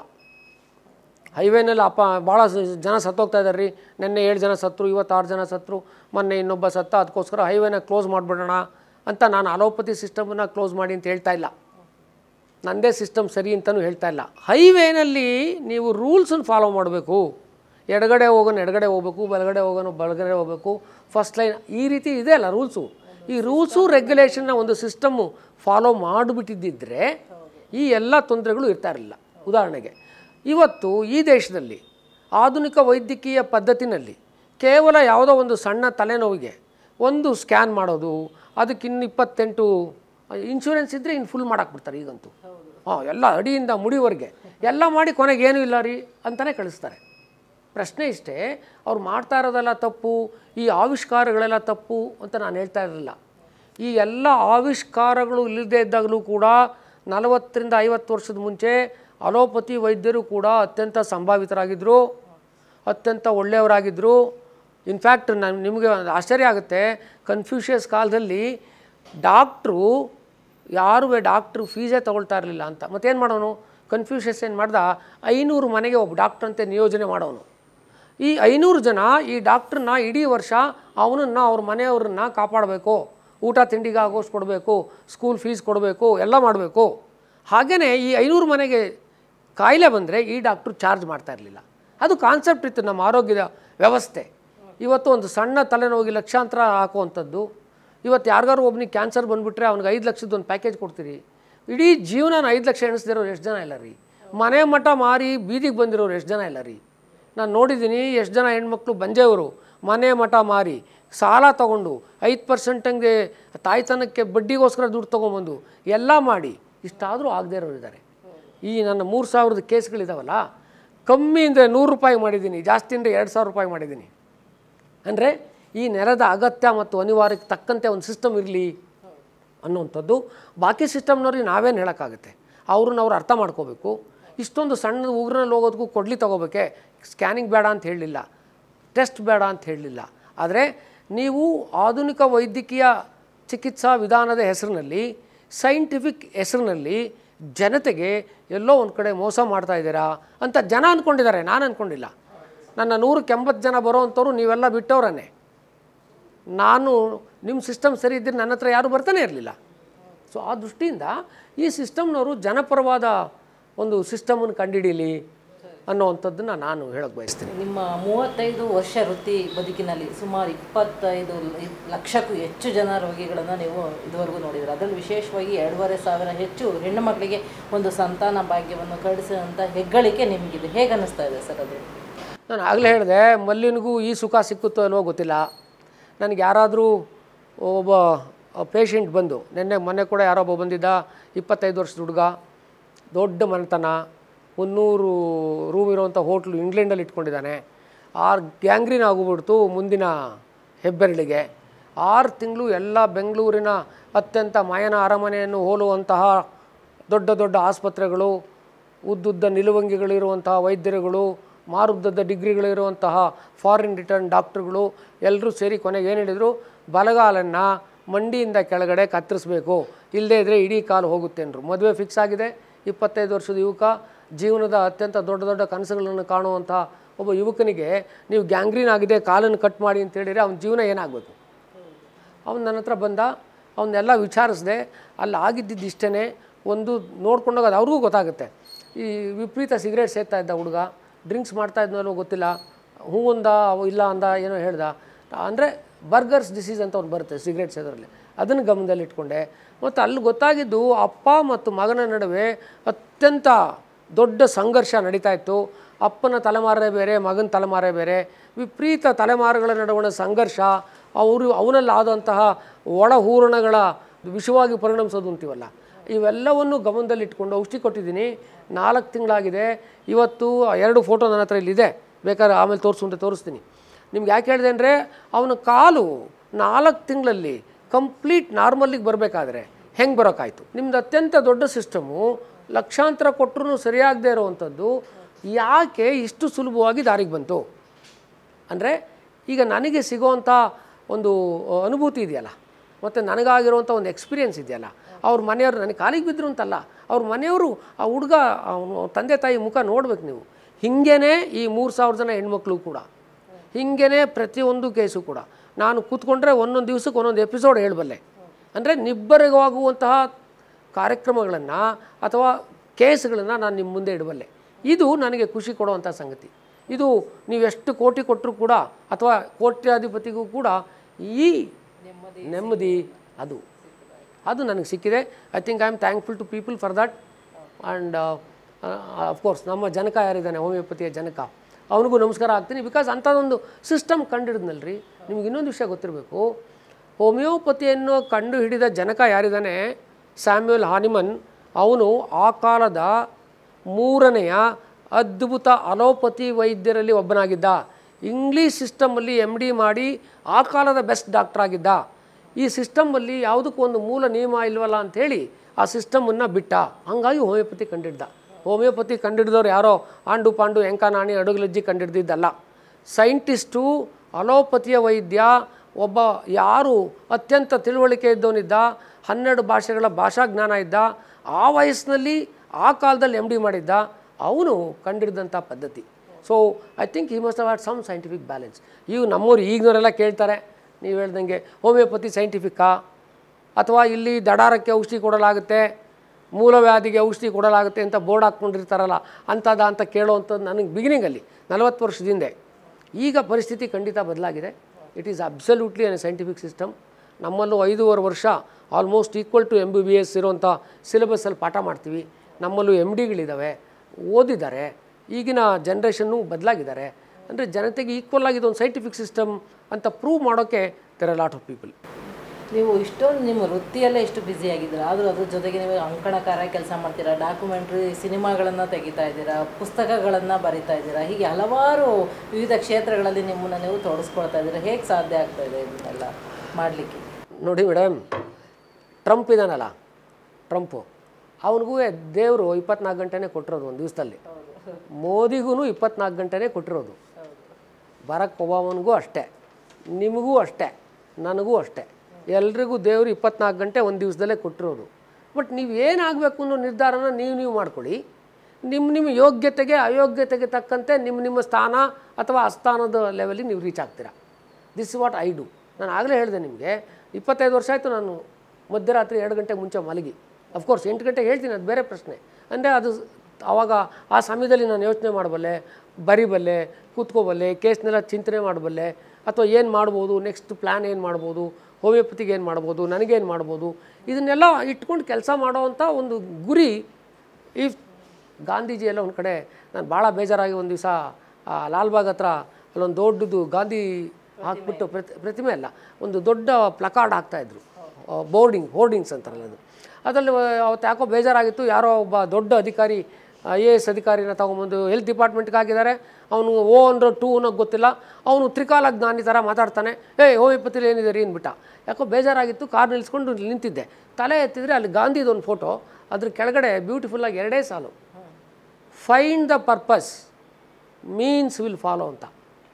ಹೈವೇನಲ್ಲಿ ಅಪ ಭಾಳ ಜನ ಸತ್ತೋಗ್ತಾ ಇದ್ದಾರೆ ರೀ ನಿನ್ನೆ ಏಳು ಜನ ಸತ್ತರು ಇವತ್ತಾರು ಜನ ಸತ್ತರು ಮೊನ್ನೆ ಇನ್ನೊಬ್ಬ ಸತ್ತ ಅದಕ್ಕೋಸ್ಕರ ಹೈವೇನ ಕ್ಲೋಸ್ ಮಾಡಿಬಿಡೋಣ ಅಂತ ನಾನು ಅಲೋಪತಿ ಸಿಸ್ಟಮನ್ನು ಕ್ಲೋಸ್ ಮಾಡಿ ಅಂತ ಹೇಳ್ತಾ ಇಲ್ಲ ನನ್ನದೇ ಸಿಸ್ಟಮ್ ಸರಿ ಅಂತಲೂ ಹೇಳ್ತಾ ಇಲ್ಲ ಹೈವೇನಲ್ಲಿ ನೀವು ರೂಲ್ಸನ್ನು ಫಾಲೋ ಮಾಡಬೇಕು ಎಡಗಡೆ ಹೋಗೋನು ಎಡಗಡೆ ಹೋಗ್ಬೇಕು ಬಲಗಡೆ ಹೋಗೋನು ಬಲಗಡೆ ಹೋಗ್ಬೇಕು ಫಸ್ಟ್ ಲೈನ್ ಈ ರೀತಿ ಇದೆ ಅಲ್ಲ ರೂಲ್ಸು ಈ ರೂಲ್ಸು ರೆಗ್ಯುಲೇಷನ್ನ ಒಂದು ಸಿಸ್ಟಮ್ಮು ಫಾಲೋ ಮಾಡಿಬಿಟ್ಟಿದ್ದಿದ್ರೆ ಈ ಎಲ್ಲ ತೊಂದರೆಗಳು ಇರ್ತಾ ಇರಲಿಲ್ಲ ಉದಾಹರಣೆಗೆ ಇವತ್ತು ಈ ದೇಶದಲ್ಲಿ ಆಧುನಿಕ ವೈದ್ಯಕೀಯ ಪದ್ಧತಿನಲ್ಲಿ ಕೇವಲ ಯಾವುದೋ ಒಂದು ಸಣ್ಣ ತಲೆನೋವಿಗೆ ಒಂದು ಸ್ಕ್ಯಾನ್ ಮಾಡೋದು ಅದಕ್ಕೆ ಇನ್ನು ಇಪ್ಪತ್ತೆಂಟು ಇನ್ಶೂರೆನ್ಸ್ ಇದ್ದರೆ ಇನ್ನು ಫುಲ್ ಮಾಡಾಕ್ಬಿಡ್ತಾರೆ ಈಗಂತೂ ಹಾಂ ಎಲ್ಲ ಅಡಿಯಿಂದ ಮುಡಿವರೆಗೆ ಎಲ್ಲ ಮಾಡಿ ಕೊನೆಗೆ ಏನೂ ಇಲ್ಲ ರೀ ಅಂತಲೇ ಕಳಿಸ್ತಾರೆ ಪ್ರಶ್ನೆ ಇಷ್ಟೇ ಅವ್ರು ಮಾಡ್ತಾ ಇರೋದೆಲ್ಲ ತಪ್ಪು ಈ ಆವಿಷ್ಕಾರಗಳೆಲ್ಲ ತಪ್ಪು ಅಂತ ನಾನು ಹೇಳ್ತಾ ಇರಲಿಲ್ಲ ಈ ಎಲ್ಲ ಆವಿಷ್ಕಾರಗಳು ಇಲ್ಲದೇ ಇದ್ದಾಗಲೂ ಕೂಡ ನಲವತ್ತರಿಂದ ಐವತ್ತು ವರ್ಷದ ಮುಂಚೆ ಅಲೋಪತಿ ವೈದ್ಯರು ಕೂಡ ಅತ್ಯಂತ ಸಂಭಾವಿತರಾಗಿದ್ದರು ಅತ್ಯಂತ ಒಳ್ಳೆಯವರಾಗಿದ್ದರು ಇನ್ಫ್ಯಾಕ್ಟ್ ನಾನು ನಿಮಗೆ ಒಂದು ಆಶ್ಚರ್ಯ ಆಗುತ್ತೆ ಕನ್ಫ್ಯೂಷಿಯಸ್ ಕಾಲದಲ್ಲಿ ಡಾಕ್ಟ್ರು ಯಾರೂ ಡಾಕ್ಟ್ರು ಫೀಸೇ ತೊಗೊಳ್ತಾ ಇರಲಿಲ್ಲ ಅಂತ ಮತ್ತೇನು ಮಾಡೋನು ಕನ್ಫ್ಯೂಷಿಯಸ್ ಏನು ಮಾಡ್ದ ಐನೂರು ಮನೆಗೆ ಒಬ್ಬ ಡಾಕ್ಟ್ರ್ ಅಂತ ನಿಯೋಜನೆ ಮಾಡೋನು ಈ ಐನೂರು ಜನ ಈ ಡಾಕ್ಟ್ರನ್ನ ಇಡೀ ವರ್ಷ ಅವನನ್ನು ಅವ್ರ ಮನೆಯವ್ರನ್ನ ಕಾಪಾಡಬೇಕು ಊಟ ತಿಂಡಿಗೆ ಆಗೋಷ್ಟು ಕೊಡಬೇಕು ಸ್ಕೂಲ್ ಫೀಸ್ ಕೊಡಬೇಕು ಎಲ್ಲ ಮಾಡಬೇಕು ಹಾಗೆಯೇ ಈ ಐನೂರು ಮನೆಗೆ ಕಾಯಿಲೆ ಬಂದರೆ ಈ ಡಾಕ್ಟ್ರು ಚಾರ್ಜ್ ಮಾಡ್ತಾ ಇರಲಿಲ್ಲ ಅದು ಕಾನ್ಸೆಪ್ಟ್ ಇತ್ತು ನಮ್ಮ ಆರೋಗ್ಯದ ವ್ಯವಸ್ಥೆ ಇವತ್ತು ಒಂದು ಸಣ್ಣ ತಲೆನೋವಿಗೆ ಲಕ್ಷಾಂತರ ಹಾಕುವಂಥದ್ದು ಇವತ್ತು ಯಾರಿಗಾರು ಒಬ್ಬನಿಗೆ ಕ್ಯಾನ್ಸರ್ ಬಂದುಬಿಟ್ರೆ ಅವ್ನಿಗೆ ಐದು ಲಕ್ಷದ ಒಂದು ಪ್ಯಾಕೇಜ್ ಕೊಡ್ತೀರಿ ಇಡೀ ಜೀವನ ಐದು ಲಕ್ಷ ಎಣಿಸ್ದಿರೋರು ಎಷ್ಟು ಜನ ಇಲ್ಲ ರೀ ಮನೆ ಮಠ ಮಾರಿ ಬೀದಿಗೆ ಬಂದಿರೋರು ಎಷ್ಟು ಜನ ಇಲ್ಲ ರೀ ನಾನು ನೋಡಿದ್ದೀನಿ ಎಷ್ಟು ಜನ ಹೆಣ್ಮಕ್ಳು ಬಂಜೆಯವರು ಮನೆ ಮಠ ಮಾರಿ ಸಾಲ ತಗೊಂಡು ಐದು ಪರ್ಸೆಂಟಂಗೆ ತಾಯ್ತನಕ್ಕೆ ಬಡ್ಡಿಗೋಸ್ಕರ ದುಡ್ಡು ತೊಗೊಂಬಂದು ಎಲ್ಲ ಮಾಡಿ ಇಷ್ಟಾದರೂ ಆಗದೇ ಇರೋರು ಇದ್ದಾರೆ ಈ ನನ್ನ ಮೂರು ಸಾವಿರದ ಕೇಸ್ಗಳಿದಾವಲ್ಲ ಕಮ್ಮಿ ಅಂದರೆ ನೂರು ರೂಪಾಯಿ ಮಾಡಿದ್ದೀನಿ ಜಾಸ್ತಿ ಅಂದರೆ ಎರಡು ಸಾವಿರ ರೂಪಾಯಿ ಮಾಡಿದ್ದೀನಿ ಅಂದರೆ ಈ ನೆಲದ ಅಗತ್ಯ ಮತ್ತು ಅನಿವಾರ್ಯಕ್ಕೆ ತಕ್ಕಂತೆ ಒಂದು ಸಿಸ್ಟಮ್ ಇರಲಿ ಅನ್ನುವಂಥದ್ದು ಬಾಕಿ ಸಿಸ್ಟಮ್ನವ್ರಿಗೆ ನಾವೇನು ಹೇಳೋಕ್ಕಾಗುತ್ತೆ ಅವ್ರನ್ನ ಅವ್ರು ಅರ್ಥ ಮಾಡ್ಕೋಬೇಕು ಇಷ್ಟೊಂದು ಸಣ್ಣ ಉಗ್ರಲ್ಲಿ ಹೋಗೋದಕ್ಕೂ ಕೊಡ್ಲಿ ತೊಗೋಬೇಕೆ ಸ್ಕ್ಯಾನಿಂಗ್ ಬೇಡ ಅಂತ ಹೇಳಲಿಲ್ಲ ಟೆಸ್ಟ್ ಬೇಡ ಅಂತ ಹೇಳಲಿಲ್ಲ ಆದರೆ ನೀವು ಆಧುನಿಕ ವೈದ್ಯಕೀಯ ಚಿಕಿತ್ಸಾ ವಿಧಾನದ ಹೆಸರಿನಲ್ಲಿ ಸೈಂಟಿಫಿಕ್ ಹೆಸರಿನಲ್ಲಿ ಜನತೆಗೆ ಎಲ್ಲೋ ಒಂದು ಕಡೆ ಮೋಸ ಮಾಡ್ತಾ ಇದ್ದೀರಾ ಅಂತ ಜನ ಅಂದ್ಕೊಂಡಿದ್ದಾರೆ ನಾನು ಅಂದ್ಕೊಂಡಿಲ್ಲ ನನ್ನ ನೂರಕ್ಕೆ ಎಂಬತ್ತು ಜನ ಬರೋವಂಥವ್ರು ನೀವೆಲ್ಲ ಬಿಟ್ಟವ್ರನ್ನೇ ನಾನು ನಿಮ್ಮ ಸಿಸ್ಟಮ್ ಸರಿ ಇದ್ದರೆ ನನ್ನ ಹತ್ರ ಯಾರೂ ಬರ್ತಾನೆ ಇರಲಿಲ್ಲ ಸೊ ಆ ದೃಷ್ಟಿಯಿಂದ ಈ ಸಿಸ್ಟಮ್ನವರು ಜನಪರವಾದ ಒಂದು ಸಿಸ್ಟಮನ್ನು ಕಂಡುಹಿಡೀಲಿ ಅನ್ನೋವಂಥದ್ದನ್ನು ನಾನು ಹೇಳಕ್ಕೆ ಬಯಸ್ತೀನಿ ನಿಮ್ಮ ಮೂವತ್ತೈದು ವರ್ಷ ವೃತ್ತಿ ಬದುಕಿನಲ್ಲಿ ಸುಮಾರು ಇಪ್ಪತ್ತೈದು ಲ- ಲಕ್ಷಕ್ಕೂ ಹೆಚ್ಚು ಜನ ರೋಗಿಗಳನ್ನು ನೀವು ಇದುವರೆಗೂ ನೋಡಿದ್ದೀರ ಅದರಲ್ಲಿ ವಿಶೇಷವಾಗಿ ಎರಡೂವರೆ ಸಾವಿರ ಹೆಚ್ಚು ಹೆಣ್ಣು ಮಕ್ಕಳಿಗೆ ಒಂದು ಸಂತಾನ ಭಾಗ್ಯವನ್ನು ಕಳಿಸುವಂಥ ಹೆಗ್ಗಳಿಕೆ ನಿಮಗಿದೆ ಹೇಗೆ ಅನ್ನಿಸ್ತಾ ಇದೆ ಸರ್ ಅದು ನಾನು ಆಗಲೇ ಹೇಳಿದೆ ಮಲ್ಲಿನಿಗೂ ಈ ಸುಖ ಸಿಕ್ಕುತ್ತೋ ಅಲ್ವೋ ಗೊತ್ತಿಲ್ಲ ನನಗೆ ಯಾರಾದರೂ ಒಬ್ಬ ಪೇಷಂಟ್ ಬಂದು ನಿನ್ನೆ ಮೊನ್ನೆ ಕೂಡ ಯಾರೋ ಒಬ್ಬ ಬಂದಿದ್ದ ಇಪ್ಪತ್ತೈದು ವರ್ಷದ ಹುಡುಗ ದೊಡ್ಡ ಮನೆತನ ಮುನ್ನೂರು ರೂಮ್ ಇರುವಂಥ ಹೋಟ್ಲು ಇಂಗ್ಲೆಂಡಲ್ಲಿ ಇಟ್ಕೊಂಡಿದ್ದಾನೆ ಆರು ಗ್ಯಾಂಗ್ರೀನ್ ಆಗೋಗ್ಬಿಡ್ತು ಮುಂದಿನ ಹೆಬ್ಬೆರಳಿಗೆ ಆರು ತಿಂಗಳು ಎಲ್ಲ ಬೆಂಗಳೂರಿನ ಅತ್ಯಂತ ಮಾಯನ ಅರಮನೆಯನ್ನು ಹೋಲುವಂತಹ ದೊಡ್ಡ ದೊಡ್ಡ ಆಸ್ಪತ್ರೆಗಳು ಉದ್ದುದ್ದ ನಿಲುವಂಗಿಗಳಿರುವಂತಹ ವೈದ್ಯರುಗಳು ಮಾರುದ್ದದ ಡಿಗ್ರಿಗಳಿರುವಂತಹ ಫಾರಿನ್ ರಿಟರ್ನ್ ಡಾಕ್ಟ್ರುಗಳು ಎಲ್ಲರೂ ಸೇರಿ ಕೊನೆಗೆ ಏನು ಹೇಳಿದರು ಬಲಗಾಲನ್ನು ಮಂಡಿಯಿಂದ ಕೆಳಗಡೆ ಕತ್ತರಿಸ್ಬೇಕು ಇಲ್ಲದೇ ಇದ್ದರೆ ಇಡೀ ಕಾಲು ಹೋಗುತ್ತೆ ಅಂದರು ಮದುವೆ ಫಿಕ್ಸ್ ಆಗಿದೆ ಇಪ್ಪತ್ತೈದು ವರ್ಷದ ಯುವಕ ಜೀವನದ ಅತ್ಯಂತ ದೊಡ್ಡ ದೊಡ್ಡ ಕನಸುಗಳನ್ನು ಕಾಣುವಂಥ ಒಬ್ಬ ಯುವಕನಿಗೆ ನೀವು ಗ್ಯಾಂಗ್ರೀನ್ ಆಗಿದೆ ಕಾಲನ್ನು ಕಟ್ ಮಾಡಿ ಅಂತ ಹೇಳಿದರೆ ಅವನ ಜೀವನ ಏನಾಗಬೇಕು ಅವ್ನು ನನ್ನ ಹತ್ರ ಬಂದ ಅವನ್ನೆಲ್ಲ ವಿಚಾರಿಸಿದೆ ಅಲ್ಲಿ ಆಗಿದ್ದಿದ್ದು ಇಷ್ಟೇ ಒಂದು ನೋಡ್ಕೊಂಡೋಗ ಅದು ಅವ್ರಿಗೂ ಗೊತ್ತಾಗುತ್ತೆ ಈ ವಿಪರೀತ ಸಿಗರೇಟ್ ಸೇರ್ತಾ ಇದ್ದ ಹುಡುಗ ಡ್ರಿಂಕ್ಸ್ ಮಾಡ್ತಾ ಇದ್ನಲ್ಲೋ ಗೊತ್ತಿಲ್ಲ ಹ್ಞೂ ಅಂದ ಅವ ಇಲ್ಲ ಅಂದ ಏನೋ ಹೇಳ್ದ ಅಂದರೆ ಬರ್ಗರ್ಸ್ ಡಿಸೀಸ್ ಅಂತ ಒಂದು ಬರುತ್ತೆ ಸಿಗರೇಟ್ ಸೇದರಲ್ಲಿ ಅದನ್ನು ಗಮನದಲ್ಲಿ ಇಟ್ಕೊಂಡೆ ಮತ್ತು ಅಲ್ಲಿ ಗೊತ್ತಾಗಿದ್ದು ಅಪ್ಪ ಮತ್ತು ಮಗನ ನಡುವೆ ಅತ್ಯಂತ ದೊಡ್ಡ ಸಂಘರ್ಷ ನಡೀತಾ ಇತ್ತು ಅಪ್ಪನ ತಲೆಮಾರೇ ಬೇರೆ ಮಗನ ತಲೆಮಾರೇ ಬೇರೆ ವಿಪರೀತ ತಲೆಮಾರುಗಳ ನಡುವಣ ಸಂಘರ್ಷ ಅವರು ಅವನಲ್ಲಾದಂತಹ ಒಳಹೂರಣಗಳ ವಿಷವಾಗಿ ಪರಿಣಮಿಸೋದು ಅಂತೀವಲ್ಲ ಇವೆಲ್ಲವನ್ನು ಗಮನದಲ್ಲಿಟ್ಕೊಂಡು ಔಷಧಿ ಕೊಟ್ಟಿದ್ದೀನಿ ನಾಲ್ಕು ತಿಂಗಳಾಗಿದೆ ಇವತ್ತು ಎರಡು ಫೋಟೋ ನನ್ನ ಹತ್ರ ಇಲ್ಲಿದೆ ಬೇಕಾದ್ರೆ ಆಮೇಲೆ ತೋರಿಸು ಅಂತ ತೋರಿಸ್ತೀನಿ ನಿಮ್ಗೆ ಯಾಕೆ ಹೇಳಿದೆ ಅಂದರೆ ಅವನ ಕಾಲು ನಾಲ್ಕು ತಿಂಗಳಲ್ಲಿ ಕಂಪ್ಲೀಟ್ ನಾರ್ಮಲ್ಲಿಗೆ ಬರಬೇಕಾದ್ರೆ ಹೆಂಗೆ ಬರೋಕ್ಕಾಯ್ತು ನಿಮ್ದು ಅತ್ಯಂತ ದೊಡ್ಡ ಸಿಸ್ಟಮು ಲಕ್ಷಾಂತರ ಕೊಟ್ಟರು ಸರಿಯಾಗದೇ ಇರೋವಂಥದ್ದು ಯಾಕೆ ಇಷ್ಟು ಸುಲಭವಾಗಿ ದಾರಿಗೆ ಬಂತು ಅಂದರೆ ಈಗ ನನಗೆ ಸಿಗೋವಂಥ ಒಂದು ಅನುಭೂತಿ ಇದೆಯಲ್ಲ ಮತ್ತು ನನಗಾಗಿರುವಂಥ ಒಂದು ಎಕ್ಸ್ಪೀರಿಯೆನ್ಸ್ ಇದೆಯಲ್ಲ ಅವ್ರ ಮನೆಯವರು ನನಗೆ ಕಾಲಿಗೆ ಬಿದ್ದರು ಅಂತಲ್ಲ ಅವ್ರ ಮನೆಯವರು ಆ ಹುಡುಗ ಅವನು ತಂದೆ ತಾಯಿ ಮುಖ ನೋಡ್ಬೇಕು ನೀವು ಹಿಂಗೇ ಈ ಮೂರು ಸಾವಿರ ಜನ ಹೆಣ್ಮಕ್ಳು ಕೂಡ ಹಿಂಗೇ ಪ್ರತಿಯೊಂದು ಕೇಸು ಕೂಡ ನಾನು ಕೂತ್ಕೊಂಡ್ರೆ ಒಂದೊಂದು ದಿವ್ಸಕ್ಕೆ ಒಂದೊಂದು ಎಪಿಸೋಡ್ ಹೇಳಬಲ್ಲೆ ಅಂದರೆ ನಿಬ್ಬರವಾಗುವಂತಹ ಕಾರ್ಯಕ್ರಮಗಳನ್ನು ಅಥವಾ ಕೇಸ್ಗಳನ್ನು ನಾನು ನಿಮ್ಮ ಮುಂದೆ ಇಡಬಲ್ಲೆ ಇದು ನನಗೆ ಖುಷಿ ಕೊಡುವಂಥ ಸಂಗತಿ ಇದು ನೀವು ಎಷ್ಟು ಕೋಟಿ ಕೊಟ್ಟರು ಕೂಡ ಅಥವಾ ಕೋಟ್ಯಾಧಿಪತಿಗೂ ಕೂಡ ಈ ನೆಮ್ಮದಿ ಅದು ಅದು ನನಗೆ ಸಿಕ್ಕಿದೆ I think I am thankful to people for that and of course ನಮ್ಮ ಜನಕ ಯಾರಿದ್ದಾನೆ ಹೋಮಿಯೋಪತಿಯ ಜನಕ ಅವನಿಗೂ ನಮಸ್ಕಾರ ಆಗ್ತೀನಿ ಬಿಕಾಸ್ ಅಂಥದ್ದೊಂದು ಸಿಸ್ಟಮ್ ಕಂಡಿಡಿದ್ನಲ್ರಿ ನಿಮ್ಗೆ ಇನ್ನೊಂದು ವಿಷಯ ಗೊತ್ತಿರಬೇಕು ಹೋಮಿಯೋಪತಿಯನ್ನು ಕಂಡು ಹಿಡಿದ ಜನಕ ಯಾರಿದ್ದಾನೆ ಸ್ಯಾಮ್ಯುಯಲ್ ಹಾನಿಮನ್ ಅವನು ಆ ಕಾಲದ ಮೂರನೆಯ ಅದ್ಭುತ ಅಲೋಪತಿ ವೈದ್ಯರಲ್ಲಿ ಒಬ್ಬನಾಗಿದ್ದ ಇಂಗ್ಲೀಷ್ ಸಿಸ್ಟಮಲ್ಲಿ ಎಮ್ ಡಿ ಮಾಡಿ ಆ ಕಾಲದ ಬೆಸ್ಟ್ ಡಾಕ್ಟರ್ ಆಗಿದ್ದ ಈ ಸಿಸ್ಟಮಲ್ಲಿ ಯಾವುದಕ್ಕೂ ಒಂದು ಮೂಲ ನಿಯಮ ಇಲ್ವಲ್ಲ ಅಂಥೇಳಿ ಆ ಸಿಸ್ಟಮನ್ನು ಬಿಟ್ಟ ಹಂಗಾಗಿ ಹೋಮಿಯೋಪತಿ ಕಂಡಿಡ್ದ ಹೋಮಿಯೋಪತಿ ಕಂಡಿಡಿದವ್ರು ಯಾರೋ ಆಂಡು ಪಾಂಡು ಎಂಕಾನಾಣಿ ಅಡುಗಲಜ್ಜಿ ಕಂಡಿಡ್ದಿದ್ದಲ್ಲ ಸೈಂಟಿಸ್ಟು ಅಲೋಪತಿಯ ವೈದ್ಯ ಒಬ್ಬ ಯಾರು ಅತ್ಯಂತ ತಿಳುವಳಿಕೆ ಇದ್ದವನಿದ್ದ ಹನ್ನೆರಡು ಭಾಷೆಗಳ ಭಾಷಾ ಜ್ಞಾನ ಇದ್ದ ಆ ವಯಸ್ಸಿನಲ್ಲಿ ಆ ಕಾಲದಲ್ಲಿ ಎಮ್ ಡಿ ಮಾಡಿದ್ದ ಅವನು ಕಂಡಿಡಿದಂಥ ಪದ್ಧತಿ so I think he must had some scientific balance ಈಗ ನಮ್ಮವ್ರು ಈಗಿನವರೆಲ್ಲ ಕೇಳ್ತಾರೆ ನೀವು ಹೇಳ್ದಂಗೆ ಹೋಮಿಯೋಪತಿ ಸೈಂಟಿಫಿಕ್ಕಾ ಅಥವಾ ಇಲ್ಲಿ ದಡಾರಕ್ಕೆ ಔಷಧಿ ಕೊಡಲಾಗುತ್ತೆ ಮೂಲವ್ಯಾಧಿಗೆ ಔಷಧಿ ಕೊಡಲಾಗುತ್ತೆ ಅಂತ ಬೋರ್ಡ್ ಹಾಕ್ಕೊಂಡಿರ್ತಾರಲ್ಲ ಅಂಥದ ಅಂತ ಕೇಳೋವಂಥದ್ದು ನನಗೆ ಬಿಗಿನಿಂಗಲ್ಲಿ ನಲವತ್ತು ವರ್ಷದ ಹಿಂದೆ ಈಗ ಪರಿಸ್ಥಿತಿ ಖಂಡಿತ ಬದಲಾಗಿದೆ it is absolutely unscientific system ನಮ್ಮಲ್ಲೂ ಐದೂವರೆ ವರ್ಷ almost equal to M B B S ಇರುವಂಥ ಸಿಲೆಬಸ್ಸಲ್ಲಿ ಪಾಠ ಮಾಡ್ತೀವಿ ನಮ್ಮಲ್ಲೂ ಎಮ್ ಡಿಗಳಿದ್ದಾವೆ ಓದಿದ್ದಾರೆ ಈಗಿನ ಜನ್ರೇಷನ್ನು ಬದಲಾಗಿದ್ದಾರೆ ಅಂದರೆ ಜನತೆಗೆ ಈಕ್ವಲ್ ಆಗಿ ಇದೊಂದು ಸೈಂಟಿಫಿಕ್ ಸಿಸ್ಟಮ್ ಅಂತ ಪ್ರೂವ್ ಮಾಡೋಕ್ಕೆ ತೆರ್ ಲಾಟ್ ಆಫ್ ಪೀಪಲ್ ನೀವು ಇಷ್ಟೊಂದು ನಿಮ್ಮ ವೃತ್ತಿಯಲ್ಲೇ ಇಷ್ಟು ಬ್ಯುಸಿ ಆಗಿದ್ದೀರಾ ಆದರೂ ಅದ್ರ ಜೊತೆಗೆ ನೀವು ಅಂಕಣಕಾರ ಕೆಲಸ ಮಾಡ್ತೀರಾ ಡಾಕ್ಯುಮೆಂಟ್ರಿ ಸಿನಿಮಾಗಳನ್ನು ತೆಗಿತಾ ಇದ್ದೀರಾ ಪುಸ್ತಕಗಳನ್ನು ಬರಿತಾ ಇದ್ದೀರಾ ಹೀಗೆ ಹಲವಾರು ವಿವಿಧ ಕ್ಷೇತ್ರಗಳಲ್ಲಿ ನಿಮ್ಮನ್ನು ನೀವು ತೊಡಗಿಸ್ಕೊಳ್ತಾ ಇದ್ದೀರಾ ಹೇಗೆ ಸಾಧ್ಯ ಆಗ್ತಾ ಇದೆ ಇದನ್ನೆಲ್ಲ ಮಾಡಲಿಕ್ಕೆ ನೋಡಿ ಮೇಡಮ್ ಟ್ರಂಪ್ ಇದ್ದಾನಲ್ಲ ಟ್ರಂಪು ಅವನಿಗೂ ದೇವರು ಇಪ್ಪತ್ನಾಲ್ಕು ಗಂಟೆನೇ ಕೊಟ್ಟಿರೋದು ಒಂದು ದಿವಸದಲ್ಲಿ ಮೋದಿಗೂ ಇಪ್ಪತ್ನಾಲ್ಕು ಗಂಟೆನೇ ಕೊಟ್ಟಿರೋದು ಬರಕ್ ಒಬ್ಬವನಿಗೂ ಅಷ್ಟೇ ನಿಮಗೂ ಅಷ್ಟೇ ನನಗೂ ಅಷ್ಟೇ ಎಲ್ರಿಗೂ ದೇವರು ಇಪ್ಪತ್ನಾಲ್ಕು ಗಂಟೆ ಒಂದು ದಿವಸದಲ್ಲೇ ಕೊಟ್ಟಿರೋದು ಬಟ್ ನೀವು ಏನಾಗಬೇಕು ಅನ್ನೋ ನಿರ್ಧಾರನ ನೀವು ನೀವು ಮಾಡ್ಕೊಳ್ಳಿ ನಿಮ್ಮ ನಿಮ್ಮ ಯೋಗ್ಯತೆಗೆ ಅಯೋಗ್ಯತೆಗೆ ತಕ್ಕಂತೆ ನಿಮ್ಮ ನಿಮ್ಮ ಸ್ಥಾನ ಅಥವಾ ಅಸ್ಥಾನದ ಲೆವೆಲಿಗೆ ನೀವು ರೀಚ್ ಆಗ್ತೀರಾ this is what I do ನಾನು ಆಗಲೇ ಹೇಳಿದೆ ನಿಮಗೆ ಇಪ್ಪತ್ತೈದು ವರ್ಷ ಆಯಿತು ನಾನು ಮಧ್ಯರಾತ್ರಿ ಎರಡು ಗಂಟೆ ಮುಂಚೆ ಮಲಗಿ ಅಫ್ಕೋರ್ಸ್ ಎಂಟು ಗಂಟೆಗೆ ಹೇಳ್ತೀನಿ ಅದು ಬೇರೆ ಪ್ರಶ್ನೆ ಅಂದರೆ ಅದು ಆವಾಗ ಆ ಸಮಯದಲ್ಲಿ ನಾನು ಯೋಚನೆ ಮಾಡಬಲ್ಲೆ ಬರಿಬಲ್ಲೆ ಕೂತ್ಕೋಬಲ್ಲೆ ಕೇಸ್ನೆಲ್ಲ ಚಿಂತನೆ ಮಾಡಬಲ್ಲೆ ಅಥವಾ ಏನು ಮಾಡ್ಬೋದು ನೆಕ್ಸ್ಟ್ ಪ್ಲ್ಯಾನ್ ಏನು ಮಾಡ್ಬೋದು ಹೋಮಿಯೋಪತಿಗೆ ಏನು ಮಾಡ್ಬೋದು ನನಗೇನು ಮಾಡ್ಬೋದು ಇದನ್ನೆಲ್ಲ ಇಟ್ಕೊಂಡು ಕೆಲಸ ಮಾಡೋವಂಥ ಒಂದು ಗುರಿ ಈ ಗಾಂಧೀಜಿ ಎಲ್ಲ ಒಂದು ಕಡೆ ನಾನು ಭಾಳ ಬೇಜಾರಾಗಿ ಒಂದು ದಿವಸ ಲಾಲ್ಬಾಗ್ ಹತ್ರ ಅಲ್ಲೊಂದು ದೊಡ್ಡದು ಗಾಂಧಿ ಹಾಕ್ಬಿಟ್ಟು ಪ್ರತಿ ಪ್ರತಿಮೆ ಅಲ್ಲ ಒಂದು ದೊಡ್ಡ ಪ್ಲಕಾರ್ಡ್ ಹಾಕ್ತಾಯಿದ್ರು ಬೋರ್ಡಿಂಗ್ ಹೋರ್ಡಿಂಗ್ಸ್ ಅಂತಾರಲ್ಲ ಅದು ಅದರಲ್ಲಿ ಅವತ್ತು ಯಾಕೋ ಬೇಜಾರಾಗಿತ್ತು ಯಾರೋ ಒಬ್ಬ ದೊಡ್ಡ ಅಧಿಕಾರಿ ಐ ಎ ಎಸ್ ಅಧಿಕಾರಿನ ತೊಗೊಂಬಂದು ಹೆಲ್ತ್ ಡಿಪಾರ್ಟ್ಮೆಂಟ್ಗೆ ಹಾಕಿದ್ದಾರೆ ಅವನು ಓ ಅನ್ನೋ ಟೂ ಅನ್ನೋದು ಗೊತ್ತಿಲ್ಲ ಅವನು ತ್ರಿಕಾಲ ಜ್ಞಾನಿ ಥರ ಮಾತಾಡ್ತಾನೆ ಏ ಹೋಮಿಯೋಪತಿಲಿ ಏನಿದೆ ರೀ ಅಂದ್ಬಿಟ್ಟ ಯಾಕೋ ಬೇಜಾರಾಗಿತ್ತು ಕಾರ್ ನಿಲ್ಲಿಸ್ಕೊಂಡು ನಿಂತಿದ್ದೆ ತಲೆ ಎತ್ತಿದ್ರೆ ಅಲ್ಲಿ ಗಾಂಧಿದೊಂದು ಫೋಟೋ ಅದ್ರ ಕೆಳಗಡೆ ಬ್ಯೂಟಿಫುಲ್ಲಾಗಿ ಎರಡೇ ಸಾಲು find the purpose means will follow ಅಂತ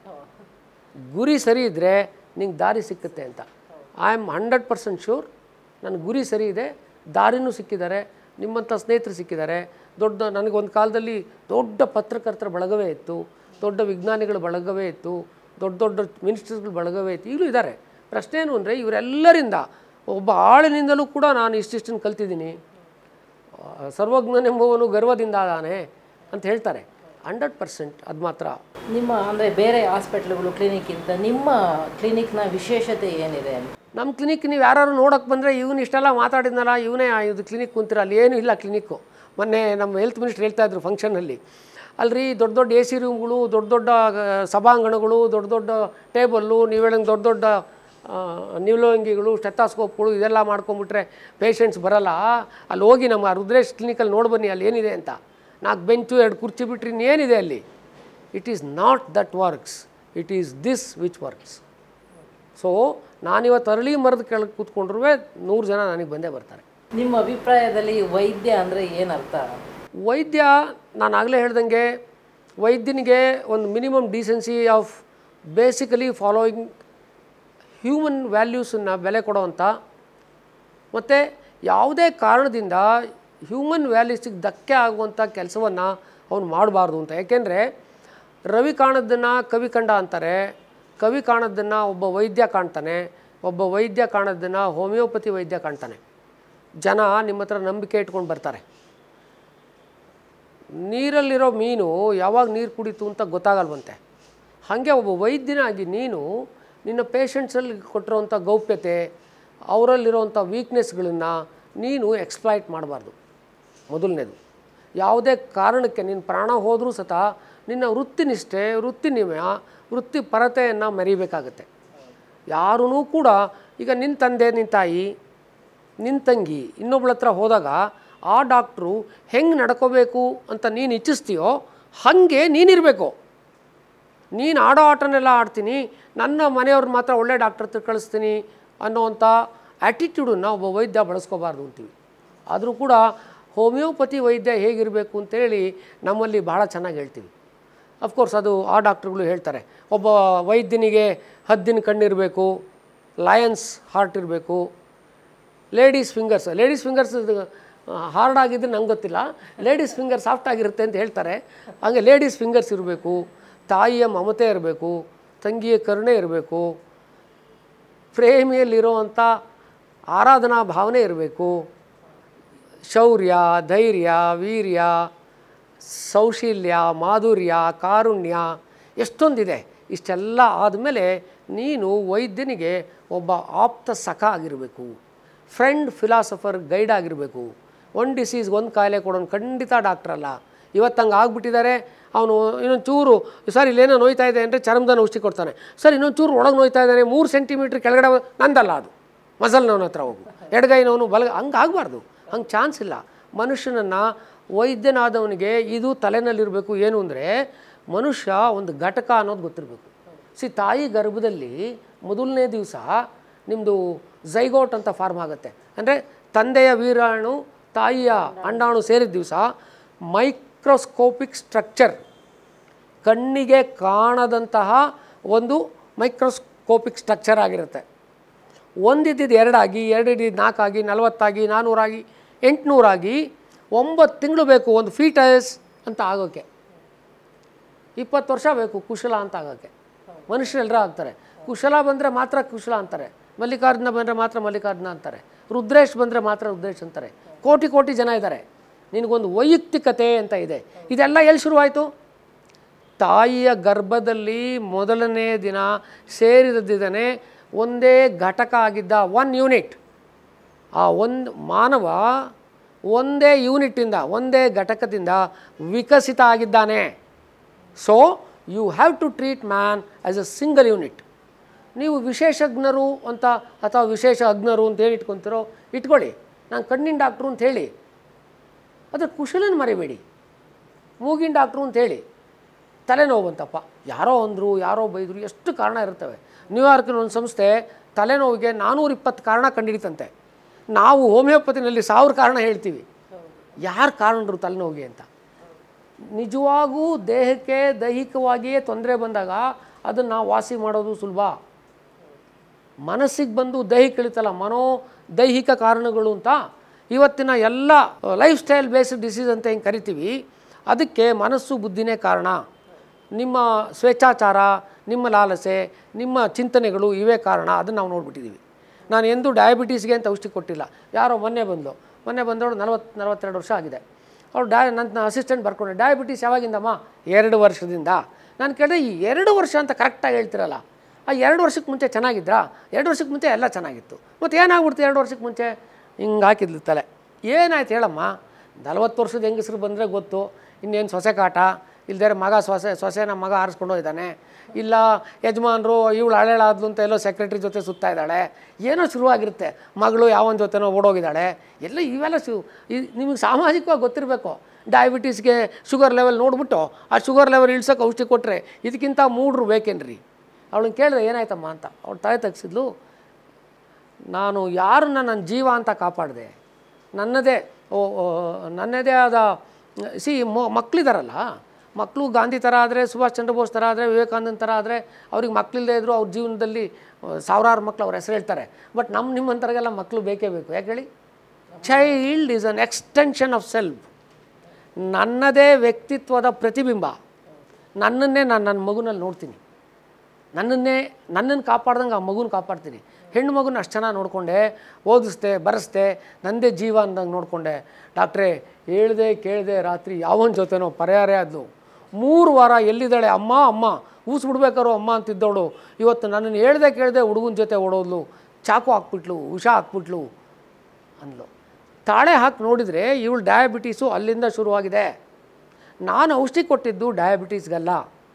ಗುರಿ ಸರಿ ಇದ್ದರೆ ನಿಂಗೆ ದಾರಿ ಸಿಕ್ಕುತ್ತೆ ಅಂತ I am hundred percent sure ನನ್ನ ಗುರಿ ಸರಿ ಇದೆ ದಾರಿನೂ ಸಿಕ್ಕಿದ್ದಾರೆ ನಿಮ್ಮಂಥ ಸ್ನೇಹಿತರು ಸಿಕ್ಕಿದ್ದಾರೆ ದೊಡ್ಡ ನನಗೊಂದು ಕಾಲದಲ್ಲಿ ದೊಡ್ಡ ಪತ್ರಕರ್ತರ ಬಳಗವೇ ಇತ್ತು ದೊಡ್ಡ ವಿಜ್ಞಾನಿಗಳ ಬಳಗವೇ ಇತ್ತು ದೊಡ್ಡ ದೊಡ್ಡ ಮಿನಿಸ್ಟರ್ಸ್ಗಳ ಬಳಗವೇ ಇತ್ತು ಈಗಲೂ ಇದ್ದಾರೆ ಪ್ರಶ್ನೆ ಏನು ಅಂದರೆ ಇವರೆಲ್ಲರಿಂದ ಒಬ್ಬ ಆಳಿನಿಂದಲೂ ಕೂಡ ನಾನು ಇಷ್ಟಿಷ್ಟನ್ನು ಕಲ್ತಿದ್ದೀನಿ ಆ, ಸರ್ವಜ್ಞನೆಂಬುವನು ಗರ್ವದಿಂದ ಆದಾನೆ ಅಂತ ಹೇಳ್ತಾರೆ ಹಂಡ್ರೆಡ್ ಪರ್ಸೆಂಟ್ ಅದು ಮಾತ್ರ ನಿಮ್ಮ ಅಂದರೆ ಬೇರೆ ಹಾಸ್ಪಿಟ್ಲ್ಗಳು ಕ್ಲಿನಿಕ್ಕಿಂತ ನಿಮ್ಮ ಕ್ಲಿನಿಕ್ನ ವಿಶೇಷತೆ ಏನಿದೆ ನಮ್ಮ ಕ್ಲಿನಿಕ್ ನೀವು ಯಾರು ನೋಡೋಕೆ ಬಂದರೆ ಇವನು ಇಷ್ಟೆಲ್ಲ ಮಾತಾಡಿದ್ನಲ್ಲ ಇವನೇ ಇದು ಕ್ಲಿನಿಕ್ ಕುಂತಿರ ಅಲ್ಲಿ ಏನೂ ಇಲ್ಲ ಕ್ಲಿನಿಕ್ಕು ಮೊನ್ನೆ ನಮ್ಮ ಹೆಲ್ತ್ ಮಿನಿಸ್ಟರ್ ಹೇಳ್ತಾ ಇದ್ರು ಫಂಕ್ಷನಲ್ಲಿ ಅಲ್ರಿ ದೊಡ್ಡ ದೊಡ್ಡ ಎ ಸಿ ರೂಮ್ಗಳು ದೊಡ್ಡ ದೊಡ್ಡ ಆ, ಸಭಾಂಗಣಗಳು ದೊಡ್ಡ ದೊಡ್ಡ ಟೇಬಲ್ಲು ನೀವು ಹೇಳಂಗೆ ದೊಡ್ಡ ದೊಡ್ಡ ಆ, ನಿವ್ಲೋಂಗಿಗಳು ಸ್ಟೆಥಾಸ್ಕೋಪ್ಗಳು ಇದೆಲ್ಲ ಮಾಡ್ಕೊಂಬಿಟ್ರೆ ಪೇಷಂಟ್ಸ್ ಬರಲ್ಲ ಅಲ್ಲಿ ಹೋಗಿ ನಮ್ಮ ರುದ್ರೇಶ್ ಕ್ಲಿನಿಕಲ್ಲಿ ನೋಡಿ ಬನ್ನಿ ಅಲ್ಲಿ ಏನಿದೆ ಅಂತ ನಾಲ್ಕು ಬೆಂಚು ಎರಡು ಕುರ್ಚಿ ಬಿಟ್ರೆ ಇನ್ನೇನಿದೆ ಅಲ್ಲಿ it is not that works it is this which works so ನಾನಿವತ್ತು ಅರಳಿ ಮರದ ಕೆಳಗೆ ಕೂತ್ಕೊಂಡ್ರೂ ನೂರು ಜನ ನನಗೆ ಬಂದೇ ಬರ್ತಾರೆ ನಿಮ್ಮ ಅಭಿಪ್ರಾಯದಲ್ಲಿ ವೈದ್ಯ ಅಂದರೆ ಏನರ್ಥ ವೈದ್ಯ ನಾನು ಆಗಲೇ ಹೇಳ್ದಂಗೆ ವೈದ್ಯನಿಗೆ ಒಂದು minimum decency of basically following human ವ್ಯಾಲ್ಯೂಸನ್ನು ಬೆಲೆ ಕೊಡೋವಂಥ ಮತ್ತು ಯಾವುದೇ ಕಾರಣದಿಂದ ಹ್ಯೂಮನ್ ವ್ಯಾಲ್ಯೂಸಿಗೆ ಧಕ್ಕೆ ಆಗುವಂಥ ಕೆಲಸವನ್ನು ಅವನು ಮಾಡಬಾರ್ದು ಅಂತ ಯಾಕೆಂದರೆ ರವಿ ಕಾಣದ್ದನ್ನು ಕವಿ ಕಂಡ ಅಂತಾರೆ ಕವಿ ಕಾಣದ್ದನ್ನು ಒಬ್ಬ ವೈದ್ಯ ಕಾಣ್ತಾನೆ ಒಬ್ಬ ವೈದ್ಯ ಕಾಣದ್ದನ್ನು ಹೋಮಿಯೋಪತಿ ವೈದ್ಯ ಕಾಣ್ತಾನೆ ಜನ ನಿಮ್ಮ ಹತ್ರ ನಂಬಿಕೆ ಇಟ್ಕೊಂಡು ಬರ್ತಾರೆ ನೀರಲ್ಲಿರೋ ಮೀನು ಯಾವಾಗ ನೀರು ಕುಡಿತು ಅಂತ ಗೊತ್ತಾಗಲ್ವಂತೆ ಹಾಗೆ ಒಬ್ಬ ವೈದ್ಯನಾಗಿ ನೀನು ನಿನ್ನ ಪೇಷಂಟ್ಸಲ್ಲಿ ಕೊಟ್ಟಿರೋವಂಥ ಗೌಪ್ಯತೆ ಅವರಲ್ಲಿರೋವಂಥ ವೀಕ್ನೆಸ್ಗಳನ್ನು ನೀನು ಎಕ್ಸ್ಪ್ಲಾಯ್ಟ್ ಮಾಡಬಾರ್ದು ಮೊದಲನೇದು ಯಾವುದೇ ಕಾರಣಕ್ಕೆ ನಿನ್ನ ಪ್ರಾಣ ಹೋದರೂ ಸತ ನಿನ್ನ ವೃತ್ತಿನಿಷ್ಠೆ ವೃತ್ತಿ ನಿಮಯ ವೃತ್ತಿ ಪರತೆಯನ್ನು ಮೆರಿಬೇಕಾಗತ್ತೆ ಯಾರೂ ಕೂಡ ಈಗ ನಿನ್ನ ತಂದೆ ನಿನ್ನ ತಾಯಿ ನಿನ್ನ ತಂಗಿ ಇನ್ನೊಬ್ಳ ಹತ್ರ ಹೋದಾಗ ಆ ಡಾಕ್ಟ್ರು ಹೆಂಗೆ ನಡ್ಕೋಬೇಕು ಅಂತ ನೀನು ಇಚ್ಛಿಸ್ತೀಯೋ ಹಾಗೆ ನೀನಿರಬೇಕು ನೀನು ಆಡೋ ಆಟನೆಲ್ಲ ಆಡ್ತೀನಿ ನನ್ನ ಮನೆಯವ್ರ ಮಾತ್ರ ಒಳ್ಳೆ ಡಾಕ್ಟರ್ ಹತ್ರ ಕಳಿಸ್ತೀನಿ ಅನ್ನೋವಂಥ ಆ್ಯಟಿಟ್ಯೂಡನ್ನು ಒಬ್ಬ ವೈದ್ಯ ಬಳಸ್ಕೋಬಾರ್ದು ಅಂತೀವಿ ಆದರೂ ಕೂಡ ಹೋಮಿಯೋಪತಿ ವೈದ್ಯ ಹೇಗಿರಬೇಕು ಅಂತೇಳಿ ನಮ್ಮಲ್ಲಿ ಭಾಳ ಚೆನ್ನಾಗಿ ಹೇಳ್ತೀವಿ ಅಫ್ಕೋರ್ಸ್ ಅದು ಆ ಡಾಕ್ಟ್ರುಗಳು ಹೇಳ್ತಾರೆ ಒಬ್ಬ ವೈದ್ಯನಿಗೆ ಹದ್ದಿನ ಕಣ್ಣಿರಬೇಕು ಲಯನ್ಸ್ ಹಾರ್ಟ್ ಇರಬೇಕು ladies fingers ladies fingers hard ಆಗಿದ್ರೆ ನಂಗೆ ಗೊತ್ತಿಲ್ಲ ಲೇಡೀಸ್ ಫಿಂಗರ್ ಸಾಫ್ಟ್ ಆಗಿರುತ್ತೆ ಅಂತ ಹೇಳ್ತಾರೆ ಹಾಗೆ ಲೇಡೀಸ್ ಫಿಂಗರ್ಸ್ ಇರಬೇಕು ತಾಯಿಯ ಮಮತೆ ಇರಬೇಕು ತಂಗಿಯ ಕರುಣೆ ಇರಬೇಕು ಪ್ರೇಮಿಯಲ್ಲಿರುವಂಥ ಆರಾಧನಾ ಭಾವನೆ ಇರಬೇಕು ಶೌರ್ಯ ಧೈರ್ಯ ವೀರ್ಯ ಸೌಶೀಲ್ಯ ಮಾಧುರ್ಯ ಕಾರುಣ್ಯ ಎಷ್ಟೊಂದಿದೆ ಇಷ್ಟೆಲ್ಲ ಆದಮೇಲೆ ನೀನು ವೈದ್ಯನಿಗೆ ಒಬ್ಬ ಆಪ್ತ ಸಖ ಆಗಿರಬೇಕು ಫ್ರೆಂಡ್ ಫಿಲಾಸಫರ್ ಗೈಡ್ ಆಗಿರಬೇಕು ಒಂದು ಡಿಸೀಸ್ ಒಂದು ಕಾಯಿಲೆ ಕೊಡೋನು ಖಂಡಿತ ಡಾಕ್ಟ್ರ್ ಅಲ್ಲ ಇವತ್ತು ಹಂಗೆ ಆಗ್ಬಿಟ್ಟಿದ್ದಾರೆ ಅವನು ಇನ್ನೊಂದು ಚೂರು ಸರ್ ಇಲ್ಲೇನೋ ನೋಯ್ತಾ ಇದೆ ಅಂದರೆ ಚರ್ಮದ ಔಷಧಿ ಕೊಡ್ತಾನೆ ಸರ್ ಇನ್ನೊಂದು ಚೂರು ಒಳಗೆ ನೋಯ್ತಾ ಇದ್ದಾನೆ ಮೂರು ಸೆಂಟಿಮೀಟ್ರ್ ಕೆಳಗಡೆ ಬ- ನಂದಲ್ಲ ಅದು ಮಸಲ್ನವನ ಹತ್ರ ಹೋಗು ಎಡಗೈನವನು ಬಲ ಹಂಗೆ ಆಗಬಾರ್ದು ಹಂಗೆ ಚಾನ್ಸ್ ಇಲ್ಲ ಮನುಷ್ಯನನ್ನು ವೈದ್ಯನಾದವನಿಗೆ ಇದು ತಲೆನಲ್ಲಿರಬೇಕು ಏನು ಅಂದರೆ ಮನುಷ್ಯ ಒಂದು ಘಟಕ ಅನ್ನೋದು ಗೊತ್ತಿರಬೇಕು ಸಿ ತಾಯಿ ಗರ್ಭದಲ್ಲಿ ಮೊದಲನೇ ದಿವಸ ನಿಮ್ಮದು ಝೈಗೋಟ್ ಅಂತ ಫಾರ್ಮ್ ಆಗುತ್ತೆ ಅಂದರೆ ತಂದೆಯ ವೀರಾಣು ತಾಯಿಯ ಅಂಡಾಣು ಸೇರಿದ ದಿವಸ ಮೈಕ್ರೋಸ್ಕೋಪಿಕ್ ಸ್ಟ್ರಕ್ಚರ್ ಕಣ್ಣಿಗೆ ಕಾಣದಂತಹ ಒಂದು ಮೈಕ್ರೋಸ್ಕೋಪಿಕ್ ಸ್ಟ್ರಕ್ಚರ್ ಆಗಿರುತ್ತೆ ಒಂದಿದ್ದಿದ್ದು ಎರಡಾಗಿ ಎರಡಿದ್ದು ನಾಲ್ಕಾಗಿ ನಲವತ್ತಾಗಿ ನಾನ್ನೂರಾಗಿ ಎಂಟುನೂರಾಗಿ ಒಂಬತ್ತು ತಿಂಗಳು ಬೇಕು ಒಂದು ಫೀಟಸ್ ಅಂತ ಆಗೋಕ್ಕೆ ಇಪ್ಪತ್ತು ವರ್ಷ ಬೇಕು ಕುಶಲ ಅಂತ ಆಗೋಕ್ಕೆ ಮನುಷ್ಯರೆಲ್ಲರ ಆಗ್ತಾರೆ ಕುಶಲ ಬಂದರೆ ಮಾತ್ರ ಕುಶಲ ಅಂತಾರೆ ಮಲ್ಲಿಕಾರ್ಜುನ ಬಂದರೆ ಮಾತ್ರ ಮಲ್ಲಿಕಾರ್ಜುನ ಅಂತಾರೆ ರುದ್ರೇಶ್ ಬಂದರೆ ಮಾತ್ರ ರುದ್ರೇಶ್ ಅಂತಾರೆ ಕೋಟಿ ಕೋಟಿ ಜನ ಇದ್ದಾರೆ ನಿನಗೊಂದು ವೈಯಕ್ತಿಕತೆ ಅಂತ ಇದೆ ಇದೆಲ್ಲ ಎಲ್ಲಿ ಶುರುವಾಯಿತು ತಾಯಿಯ ಗರ್ಭದಲ್ಲಿ ಮೊದಲನೇ ದಿನ ಸೇರಿದದಿದ್ದಾನೆ ಒಂದೇ ಘಟಕ ಆಗಿದ್ದ ಒನ್ ಯೂನಿಟ್ ಆ ಒಂದು ಮಾನವ ಒಂದೇ ಯೂನಿಟ್ಟಿಂದ ಒಂದೇ ಘಟಕದಿಂದ ವಿಕಸಿತ ಆಗಿದ್ದಾನೆ so you have to treat man as a single unit ನೀವು ವಿಶೇಷಜ್ಞರು ಅಂತ ಅಥವಾ ವಿಶೇಷ ಅಜ್ಞರು ಅಂತ ಹೇಳಿ ಇಟ್ಕೊತಿರೋ ಇಟ್ಕೊಳ್ಳಿ ನಾನು ಕಣ್ಣಿನ ಡಾಕ್ಟ್ರು ಅಂತ ಹೇಳಿ ಅದ್ರ ಕುಶಲನ ಮರಿಬೇಡಿ ಮೂಗಿನ ಡಾಕ್ಟ್ರು ಅಂತ ಹೇಳಿ ತಲೆನೋವು ಬಂತಪ್ಪ ಯಾರೋ ಅಂದರು ಯಾರೋ ಬೈದರು ಎಷ್ಟು ಕಾರಣ ಇರ್ತವೆ ನ್ಯೂಯಾರ್ಕಿನ ಒಂದು ಸಂಸ್ಥೆ ತಲೆನೋವಿಗೆ ನಾನ್ನೂರ ಇಪ್ಪತ್ತು ಕಾರಣ ಕಂಡುಹಿಡಿತಂತೆ ನಾವು ಹೋಮಿಯೋಪತಿನಲ್ಲಿ ಸಾವಿರ ಕಾರಣ ಹೇಳ್ತೀವಿ ಯಾರು ಕಾರಣರು ತಲೆನೋವಿಗೆ ಅಂತ ನಿಜವಾಗೂ ದೇಹಕ್ಕೆ ದೈಹಿಕವಾಗಿಯೇ ತೊಂದರೆ ಬಂದಾಗ ಅದನ್ನು ವಾಸಿ ಮಾಡೋದು ಸುಲಭ ಮನಸ್ಸಿಗೆ ಬಂದು ದೈಹಿಕ ಇಳಿತಲ್ಲ ಮನೋ ದೈಹಿಕ ಕಾರಣಗಳು ಅಂತ ಇವತ್ತಿನ ಎಲ್ಲ ಲೈಫ್ ಸ್ಟೈಲ್ ಬೇಸ್ಡ್ ಡಿಸೀಸ್ ಅಂತ ಹೆಂಗೆ ಕರಿತೀವಿ ಅದಕ್ಕೆ ಮನಸ್ಸು ಬುದ್ಧಿನೇ ಕಾರಣ ನಿಮ್ಮ ಸ್ವೇಚ್ಛಾಚಾರ ನಿಮ್ಮ ಲಾಲಸೆ ನಿಮ್ಮ ಚಿಂತನೆಗಳು ಇವೇ ಕಾರಣ ಅದನ್ನು ನಾವು ನೋಡ್ಬಿಟ್ಟಿದ್ದೀವಿ ನಾನು ಎಂದೂ ಡಯಾಬಿಟೀಸ್ಗೆ ಅಂತ ಔಷಧಿ ಕೊಟ್ಟಿಲ್ಲ ಯಾರೋ ಮೊನ್ನೆ ಬಂದು ಮೊನ್ನೆ ಬಂದವಳು ನಲ್ವತ್ತು ನಲ್ವತ್ತೆರಡು ವರ್ಷ ಆಗಿದೆ ಅವಳು ಡಯ ನನ್ನ ಅಸಿಸ್ಟೆಂಟ್ ಬರ್ಕೊಂಡೆ ಡಯಾಬಿಟೀಸ್ ಯಾವಾಗಿಂದಮ್ಮ ಎರಡು ವರ್ಷದಿಂದ ನಾನು ಕೇಳಿದೆ ಈ ಎರಡು ವರ್ಷ ಅಂತ ಕರೆಕ್ಟಾಗಿ ಹೇಳ್ತಿರಲ್ಲ ಆ ಎರಡು ವರ್ಷಕ್ಕೆ ಮುಂಚೆ ಚೆನ್ನಾಗಿದ್ರಾ ಎರಡು ವರ್ಷಕ್ಕೆ ಮುಂಚೆ ಎಲ್ಲ ಚೆನ್ನಾಗಿತ್ತು ಮತ್ತು ಏನಾಗ್ಬಿಡ್ತು ಎರಡು ವರ್ಷಕ್ಕೆ ಮುಂಚೆ ಹಿಂಗೆ ಹಾಕಿದ್ಲು ತಲೆ ಏನಾಯ್ತು ಹೇಳಮ್ಮ ನಲ್ವತ್ತು ವರ್ಷದ ಹೆಂಗಸ್ರು ಬಂದರೆ ಗೊತ್ತು ಇನ್ನೇನು ಸೊಸೆ ಕಾಟ ಇಲ್ದೇ ಮಗ ಸೊಸೆ ಸೊಸೆನ ಮಗ ಆರಿಸ್ಕೊಂಡು ಹೋಗಿದ್ದಾನೆ ಇಲ್ಲ ಯಜಮಾನರು ಇವಳು ಹಳೆಳಾದ್ಲು ಅಂತ ಎಲ್ಲೋ ಸೆಕ್ರೆಟ್ರಿ ಜೊತೆ ಸುತ್ತಾ ಇದ್ದಾಳೆ ಏನೋ ಶುರುವಾಗಿರುತ್ತೆ ಮಗಳು ಯಾವನ ಜೊತೆನೋ ಓಡೋಗಿದ್ದಾಳೆ ಎಲ್ಲ ಇವೆಲ್ಲ ಶು ಈ- ನಿಮಗೆ ಸಾಮಾಜಿಕವಾಗಿ ಗೊತ್ತಿರಬೇಕು ಡಯಾಬಿಟೀಸ್ಗೆ ಶುಗರ್ ಲೆವೆಲ್ ನೋಡ್ಬಿಟ್ಟು ಆ ಶುಗರ್ ಲೆವೆಲ್ ಇಳ್ಸೋಕೆ ಔಷಧಿ ಕೊಟ್ಟರೆ ಇದಕ್ಕಿಂತ ಮೂಡ್ರು ಬೇಕೇನ್ರಿ ಅವಳನ್ನ ಕೇಳಿದ್ರೆ ಏನಾಯ್ತಮ್ಮ ಅಂತ ಅವಳು ತಲೆ ತಗ್ಸಿದ್ಲು ನಾನು ಯಾರನ್ನ ನನ್ನ ಜೀವ ಅಂತ ಕಾಪಾಡಿದೆ ನನ್ನದೇ ಓ ಓ, ನನ್ನದೇ ಆದ ಸಿ ಮೊ ಮಕ್ಕಳಿದಾರಲ್ಲ ಮಕ್ಕಳು ಗಾಂಧಿ ಥರ ಆದರೆ ಸುಭಾಷ್ ಚಂದ್ರ ಬೋಸ್ ಥರ ಆದರೆ ವಿವೇಕಾನಂದನ್ ಥರ ಆದರೆ ಅವ್ರಿಗೆ ಮಕ್ಕಳಿಲ್ಲದೆ ಇದ್ದರೂ ಅವ್ರ ಜೀವನದಲ್ಲಿ ಆ, ಸಾವಿರಾರು ಮಕ್ಕಳು ಅವ್ರ ಹೆಸರು ಹೇಳ್ತಾರೆ ಬಟ್ ನಮ್ಮ ನಿಮ್ಮಂಥರಿಗೆಲ್ಲ ಮಕ್ಕಳು ಬೇಕೇ ಬೇಕು ಯಾಕೆ ಹೇಳಿ child is an extension of self ನನ್ನದೇ ವ್ಯಕ್ತಿತ್ವದ ಪ್ರತಿಬಿಂಬ ನನ್ನನ್ನೇ ನಾನು ನನ್ನ ಮಗುನಲ್ಲಿ ನೋಡ್ತೀನಿ ನನ್ನನ್ನೇ ನನ್ನನ್ನು ಕಾಪಾಡ್ದಂಗೆ ಆ ಮಗುನ ಕಾಪಾಡ್ತೀನಿ ಹೆಣ್ಣು ಮಗುನ ಅಷ್ಟು ಚೆನ್ನಾಗಿ ನೋಡಿಕೊಂಡೆ ಓದಿಸ್ದೆ ಬರೆಸ್ದೆ ನಂದೇ ಜೀವ ಅಂದಂಗೆ ನೋಡಿಕೊಂಡೆ ಡಾಕ್ಟ್ರೇ ಹೇಳ್ದೆ ಕೇಳಿದೆ ರಾತ್ರಿ ಯಾವನ ಜೊತೆನೋ ಪರ್ಯಾರೆ ಆದ್ಲು ಮೂರು ವಾರ ಎಲ್ಲಿದ್ದಾಳೆ ಅಮ್ಮ ಅಮ್ಮ ಊಸ್ ಬಿಡ್ಬೇಕಾರೋ ಅಮ್ಮ ಅಂತಿದ್ದವಳು ಇವತ್ತು ನನ್ನನ್ನು ಹೇಳ್ದೆ ಕೇಳಿದೆ ಹುಡುಗನ ಜೊತೆ ಓಡೋದ್ಲು ಚಾಕು ಹಾಕ್ಬಿಟ್ಲು ವಿಷ ಹಾಕ್ಬಿಟ್ಲು ಅಂದ್ಲು ತಾಳೆ ಹಾಕಿ ನೋಡಿದರೆ ಇವಳು ಡಯಾಬಿಟೀಸು ಅಲ್ಲಿಂದ ಶುರುವಾಗಿದೆ ನಾನು ಔಷಧಿ ಕೊಟ್ಟಿದ್ದು ಡಯಾಬಿಟೀಸ್ಗಲ್ಲ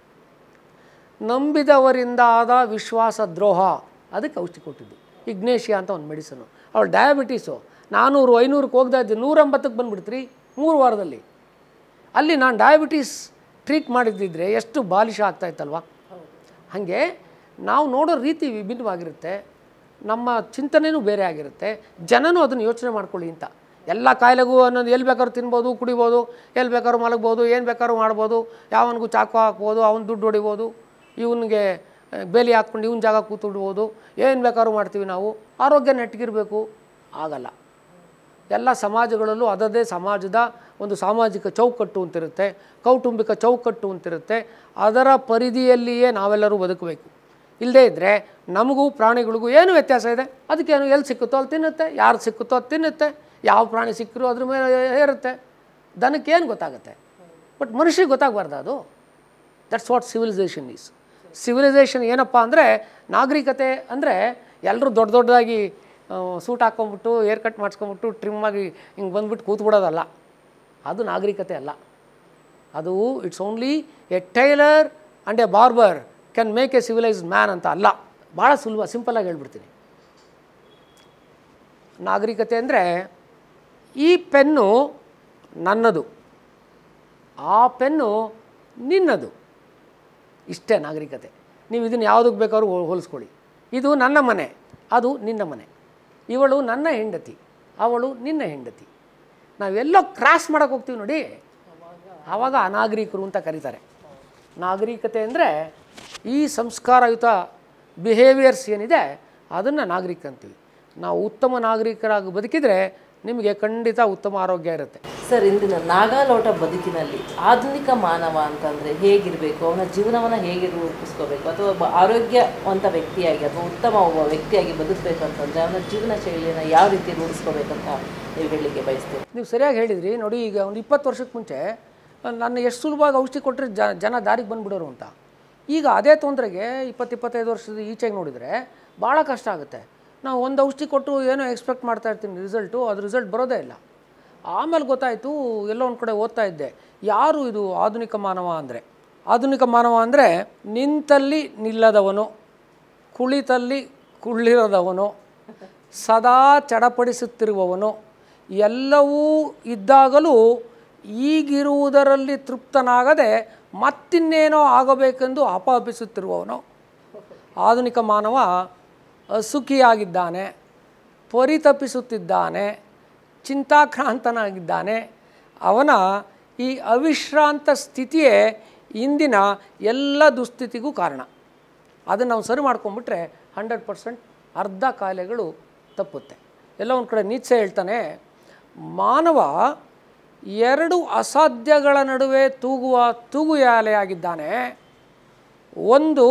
ನಂಬಿದವರಿಂದ ಆದ ವಿಶ್ವಾಸ ದ್ರೋಹ ಅದಕ್ಕೆ ಔಷಧಿ ಕೊಟ್ಟಿದ್ದು ಇಗ್ನೇಷಿಯಾ ಅಂತ ಒಂದು ಮೆಡಿಸನು ಅವಳು ಡಯಾಬಿಟೀಸು ನಾನ್ನೂರು ಐನೂರಕ್ಕೆ ಹೋಗ್ತಾ ಇದ್ದೆ ನೂರಂಬತ್ತಕ್ಕೆ ಬಂದುಬಿಡ್ತ್ರಿ ಮೂರು ವಾರದಲ್ಲಿ ಅಲ್ಲಿ ನಾನು ಡಯಾಬಿಟೀಸ್ ಟ್ರೀಟ್ ಮಾಡಿದ್ದಿದ್ರೆ ಎಷ್ಟು ಬಾಲಿಶ ಆಗ್ತಾ ಇತ್ತಲ್ವ ಹಾಗೆ ನಾವು ನೋಡೋ ರೀತಿ ವಿಭಿನ್ನವಾಗಿರುತ್ತೆ ನಮ್ಮ ಚಿಂತನೆಯೂ ಬೇರೆ ಆಗಿರುತ್ತೆ ಜನನೂ ಅದನ್ನು ಯೋಚನೆ ಮಾಡ್ಕೊಳ್ಳಿ ಅಂತ ಎಲ್ಲ ಕಾಯಿಲೆಗೂ ಅನ್ನೋದು ಎಲ್ಲಿ ಬೇಕಾದ್ರೂ ತಿನ್ಬೋದು ಕುಡಿಬೋದು ಎಲ್ಲಿ ಬೇಕಾದ್ರೂ ಮಲಗ್ಬೋದು ಏನು ಬೇಕಾದ್ರೂ ಮಾಡ್ಬೋದು ಯಾವನಿಗೂ ಚಾಕು ಹಾಕ್ಬೋದು ಅವನು ದುಡ್ಡು ಹೊಡಿಬೋದು ಇವನಿಗೆ ಆ, ಬೇಲಿ ಹಾಕ್ಕೊಂಡು ಇವನ ಜಾಗ ಕೂತ್ಬಿಡ್ಬೋದು ಏನು ಬೇಕಾದ್ರೂ ಮಾಡ್ತೀವಿ ನಾವು ಆರೋಗ್ಯ ನೆಟ್ಟಗಿರಬೇಕು ಆಗಲ್ಲ ಎಲ್ಲ ಸಮಾಜಗಳಲ್ಲೂ ಅದದೇ ಸಮಾಜದ ಒಂದು ಸಾಮಾಜಿಕ ಚೌಕಟ್ಟು ಅಂತಿರುತ್ತೆ ಕೌಟುಂಬಿಕ ಚೌಕಟ್ಟು ಅಂತಿರುತ್ತೆ ಅದರ ಪರಿಧಿಯಲ್ಲಿಯೇ ನಾವೆಲ್ಲರೂ ಬದುಕಬೇಕು ಇಲ್ಲದೇ ಇದ್ದರೆ ನಮಗೂ ಪ್ರಾಣಿಗಳಿಗೂ ಏನು ವ್ಯತ್ಯಾಸ ಇದೆ ಅದಕ್ಕೇನು ಎಲ್ಲಿ ಸಿಕ್ಕುತ್ತೋ ಅಲ್ಲಿ ತಿನ್ನುತ್ತೆ ಯಾರು ಸಿಕ್ಕುತ್ತೋ ಅದು ತಿನ್ನುತ್ತೆ ಯಾವ ಪ್ರಾಣಿ ಸಿಕ್ಕರೂ ಅದ್ರ ಮೇಲೆ ಏರುತ್ತೆ ದನಕ್ಕೇನು ಗೊತ್ತಾಗುತ್ತೆ ಬಟ್ ಮನುಷ್ಯರಿಗೆ ಗೊತ್ತಾಗಬಾರ್ದು ಅದು that's what civilization is civilization ಏನಪ್ಪ ಅಂದರೆ ನಾಗರಿಕತೆ ಅಂದರೆ ಎಲ್ಲರೂ ದೊಡ್ಡ ದೊಡ್ಡದಾಗಿ ಸೂಟ್ ಹಾಕ್ಕೊಂಬಿಟ್ಟು ಏರ್ ಕಟ್ ಮಾಡಿಸ್ಕೊಂಬಿಟ್ಟು ಟ್ರಿಮ್ ಆಗಿ ಹಿಂಗೆ ಬಂದ್ಬಿಟ್ಟು ಕೂತ್ಬಿಡೋದಲ್ಲ ಅದು ನಾಗರಿಕತೆ ಅಲ್ಲ ಅದು it's only a tailor and a barber can make a civilized man ಅಂತ ಅಲ್ಲ ಭಾಳ ಸುಲಭ ಸಿಂಪಲಾಗಿ ಹೇಳ್ಬಿಡ್ತೀನಿ ನಾಗರಿಕತೆ ಅಂದರೆ ಈ ಪೆನ್ನು ನನ್ನದು ಆ ಪೆನ್ನು ನಿನ್ನದು ಇಷ್ಟೇ ನಾಗರಿಕತೆ ನೀವು ಇದನ್ನು ಯಾವುದಕ್ಕೆ ಬೇಕಾದ್ರೂ ಹೋ- ಹೋಲಿಸ್ಕೊಳ್ಳಿ ಇದು ನನ್ನ ಮನೆ ಅದು ನಿನ್ನ ಮನೆ ಇವಳು ನನ್ನ ಹೆಂಡತಿ ಅವಳು ನಿನ್ನ ಹೆಂಡತಿ ನಾವೆಲ್ಲೋ ಕ್ರಾಸ್ ಮಾಡೋಕ್ಕೆ ಹೋಗ್ತೀವಿ ನೋಡಿ ಆವಾಗ ಅನಾಗರಿಕರು ಅಂತ ಕರೀತಾರೆ ನಾಗರಿಕತೆ ಅಂದರೆ ಈ ಸಂಸ್ಕಾರಯುತ ಬಿಹೇವಿಯರ್ಸ್ ಏನಿದೆ ಅದನ್ನು ನಾಗರಿಕ ಅಂತೀವಿ ನಾವು ಉತ್ತಮ ನಾಗರಿಕರಾಗಿ ಬದುಕಿದರೆ ನಿಮಗೆ ಖಂಡಿತ ಉತ್ತಮ ಆರೋಗ್ಯ ಇರುತ್ತೆ ಸರ್ ಇಂದಿನ ನಾಗಾಲೋಟ ಬದುಕಿನಲ್ಲಿ ಆಧುನಿಕ ಮಾನವ ಅಂತಂದ್ರೆ ಹೇಗಿರಬೇಕು ಅವನ ಜೀವನವನ್ನ ಹೇಗೆ ರೂಪಿಸ್ಕೋಬೇಕು ಅಥವಾ ಒಬ್ಬ ಆರೋಗ್ಯವಂತ ವ್ಯಕ್ತಿಯಾಗಿ ಅಥವಾ ಉತ್ತಮ ಒಬ್ಬ ವ್ಯಕ್ತಿಯಾಗಿ ಬದುಕಬೇಕು ಅಂತಂದ್ರೆ ಅವನ ಜೀವನ ಶೈಲಿಯನ್ನು ಯಾವ ರೀತಿ ರೂಢಿಸ್ಕೋಬೇಕಂತ ನೀವು ಹೇಳಲಿಕ್ಕೆ ಬಯಸ್ತೀವಿ ನೀವು ಸರಿಯಾಗಿ ಹೇಳಿದ್ರಿ ನೋಡಿ ಈಗ ಒಂದು ಇಪ್ಪತ್ತು ವರ್ಷಕ್ಕೆ ಮುಂಚೆ ನನ್ನ ಎಷ್ಟು ಸುಲಭವಾಗಿ ಔಷಧಿ ಕೊಟ್ಟರೆ ಜ ಜನ ದಾರಿಗೆ ಬಂದುಬಿಡೋರು ಅಂತ ಈಗ ಅದೇ ತೊಂದರೆಗೆ ಇಪ್ಪತ್ತು ಇಪ್ಪತ್ತೈದು ವರ್ಷದ ಈಚೆಗೆ ನೋಡಿದರೆ ಭಾಳ ಕಷ್ಟ ಆಗುತ್ತೆ ನಾವು ಒಂದು ಔಷಧಿ ಕೊಟ್ಟು ಏನೋ ಎಕ್ಸ್ಪೆಕ್ಟ್ ಮಾಡ್ತಾ ಇರ್ತೀನಿ ರಿಸಲ್ಟು ಅದು ರಿಸಲ್ಟ್ ಬರೋದೇ ಇಲ್ಲ ಆಮೇಲೆ ಗೊತ್ತಾಯಿತು ಎಲ್ಲೋ ಒಂದು ಕಡೆ ಓದ್ತಾ ಇದ್ದೆ ಯಾರು ಇದು ಆಧುನಿಕ ಮಾನವ ಅಂದರೆ ಆಧುನಿಕ ಮಾನವ ಅಂದರೆ ನಿಂತಲ್ಲಿ ನಿಲ್ಲದವನು ಕುಳಿತಲ್ಲಿ ಕುಳ್ಳಿರದವನು ಸದಾ ಚಡಪಡಿಸುತ್ತಿರುವವನು ಎಲ್ಲವೂ ಇದ್ದಾಗಲೂ ಈಗಿರುವುದರಲ್ಲಿ ತೃಪ್ತನಾಗದೆ ಮತ್ತಿನ್ನೇನೋ ಆಗಬೇಕೆಂದು ಅಪಹಪಿಸುತ್ತಿರುವವನು ಆಧುನಿಕ ಮಾನವ ಅಸುಖಿಯಾಗಿದ್ದಾನೆ ಪರಿತಪಿಸುತ್ತಿದ್ದಾನೆ ಚಿಂತಾಕ್ರಾಂತನಾಗಿದ್ದಾನೆ ಅವನ ಈ ಅವಿಶ್ರಾಂತ ಸ್ಥಿತಿಯೇ ಇಂದಿನ ಎಲ್ಲ ದುಸ್ಥಿತಿಗೂ ಕಾರಣ ಅದನ್ನು ನಾವು ಸರಿ ಮಾಡ್ಕೊಂಬಿಟ್ರೆ ಹಂಡ್ರೆಡ್ ಪರ್ಸೆಂಟ್ ಅರ್ಧ ಕಾಯಿಲೆಗಳು ತಪ್ಪುತ್ತೆ ಎಲ್ಲ ಒಂದು ಕಡೆ ನೀಚೆ ಹೇಳ್ತಾನೆ ಮಾನವ ಎರಡು ಅಸಾಧ್ಯಗಳ ನಡುವೆ ತೂಗುವ ತೂಗುಯಾಲೆಯಾಗಿದ್ದಾನೆ ಒಂದು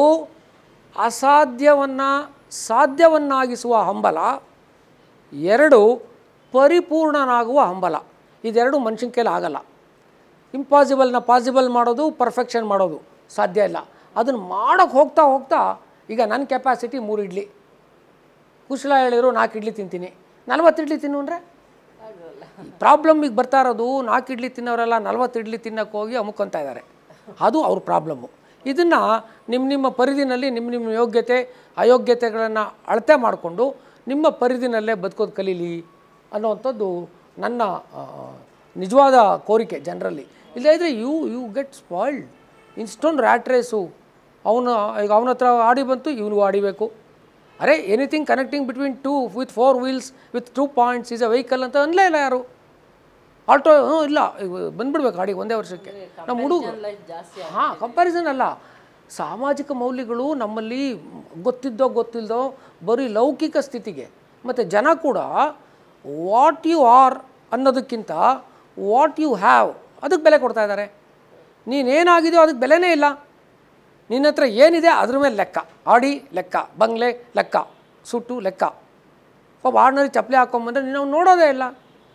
ಅಸಾಧ್ಯವನ್ನು ಸಾಧ್ಯವನ್ನಾಗಿಸುವ ಹಂಬಲ ಎರಡು ಪರಿಪೂರ್ಣನಾಗುವ ಹಂಬಲ ಇದೆರಡು ಮನುಷ್ಯನ ಕೈಲಿ ಆಗಲ್ಲ ಇಂಪಾಸಿಬಲ್ನ ಪಾಸಿಬಲ್ ಮಾಡೋದು ಪರ್ಫೆಕ್ಷನ್ ಮಾಡೋದು ಸಾಧ್ಯ ಇಲ್ಲ ಅದನ್ನು ಮಾಡೋಕ್ಕೆ ಹೋಗ್ತಾ ಹೋಗ್ತಾ ಈಗ ನನ್ನ ಕೆಪಾಸಿಟಿ ಮೂರು ಇಡ್ಲಿ ಕುಶಲ ಹೇಳಿದ್ರು ನಾಲ್ಕು ಇಡ್ಲಿ ತಿಂತೀನಿ ನಲ್ವತ್ತು ಇಡ್ಲಿ ತಿನ್ನು ಅಂದರೆ ಪ್ರಾಬ್ಲಮ್ಮಿಗೆ ಬರ್ತಾ ಇರೋದು ನಾಲ್ಕು ಇಡ್ಲಿ ತಿನ್ನೋರೆಲ್ಲ ನಲ್ವತ್ತು ಇಡ್ಲಿ ತಿನ್ನೋಕ್ಕೆ ಹೋಗಿ ಅಮುಕೊಂತ ಇದ್ದಾರೆ ಅದು ಅವ್ರ ಪ್ರಾಬ್ಲಮ್ಮು ಇದನ್ನು ನಿಮ್ಮ ನಿಮ್ಮ ಪರಿಧಿನಲ್ಲಿ ನಿಮ್ಮ ನಿಮ್ಮ ಯೋಗ್ಯತೆ ಅಯೋಗ್ಯತೆಗಳನ್ನು ಅಳತೆ ಮಾಡಿಕೊಂಡು ನಿಮ್ಮ ಪರಿಧಿನಲ್ಲೇ ಬದುಕೋದು ಕಲೀಲಿ ಅನ್ನೋವಂಥದ್ದು ನನ್ನ ಆ, ನಿಜವಾದ ಕೋರಿಕೆ ಜನರಲ್ಲಿ ಇಲ್ಲದೇ ಇದ್ದರೆ ಯು ಯು ಗೆಟ್ ಸ್ಪಾಯ್ಲ್ಡ್ ಇನ್ಸ್ಟೊಂದು ರ್ಯಾಟ್ ರೇಸು ಅವನು ಈಗ ಅವನ ಹತ್ರ ಆಡಿ ಬಂತು ಇವನಿಗೂ ಆಡಿಬೇಕು are anything connecting between two with four wheels with two points is a vehicle ಅಂತ ಅನ್ಲೇ ಇಲ್ಲ ಯಾರು ಆಲ್ಟೋ ಹ್ಞೂ ಇಲ್ಲ ಈಗ ಬಂದ್ಬಿಡ್ಬೇಕು ಗಾಡಿ ಒಂದೇ ವರ್ಷಕ್ಕೆ ನಮ್ಮ ಹುಡುಗ ಲೈಫ್ ಜಾಸ್ತಿ ಹಾಂ ಕಂಪ್ಯಾರಿಸನ್ ಅಲ್ಲ ಸಾಮಾಜಿಕ ಮೌಲ್ಯಗಳು ನಮ್ಮಲ್ಲಿ ಗೊತ್ತಿದ್ದೋ ಗೊತ್ತಿಲ್ಲದೋ ಬರೀ ಲೌಕಿಕ ಸ್ಥಿತಿಗೆ ಮತ್ತು ಜನ ಕೂಡ ವಾಟ್ ಯು ಆರ್ ಅನ್ನೋದಕ್ಕಿಂತ ವಾಟ್ ಯು ಹ್ಯಾವ್ ಅದಕ್ಕೆ ಬೆಲೆ ಕೊಡ್ತಾ ಇದ್ದಾರೆ ನೀನೇನಾಗಿದೆಯೋ ಅದಕ್ಕೆ ಬೆಲೆನೇ ಇಲ್ಲ ನಿನ್ನ ಹತ್ರ ಏನಿದೆ ಅದ್ರ ಮೇಲೆ ಲೆಕ್ಕ ಆಡಿ ಲೆಕ್ಕ ಬಂಗ್ಲೆ ಲೆಕ್ಕ ಸುಟ್ಟು ಲೆಕ್ಕ ಒಬ್ಬ ಆರ್ಡಿನರಿ ಚಪ್ಪಲಿ ಹಾಕ್ಕೊಂಬಂದ್ರೆ ನೀನು ಅವ್ನು ನೋಡೋದೇ ಇಲ್ಲ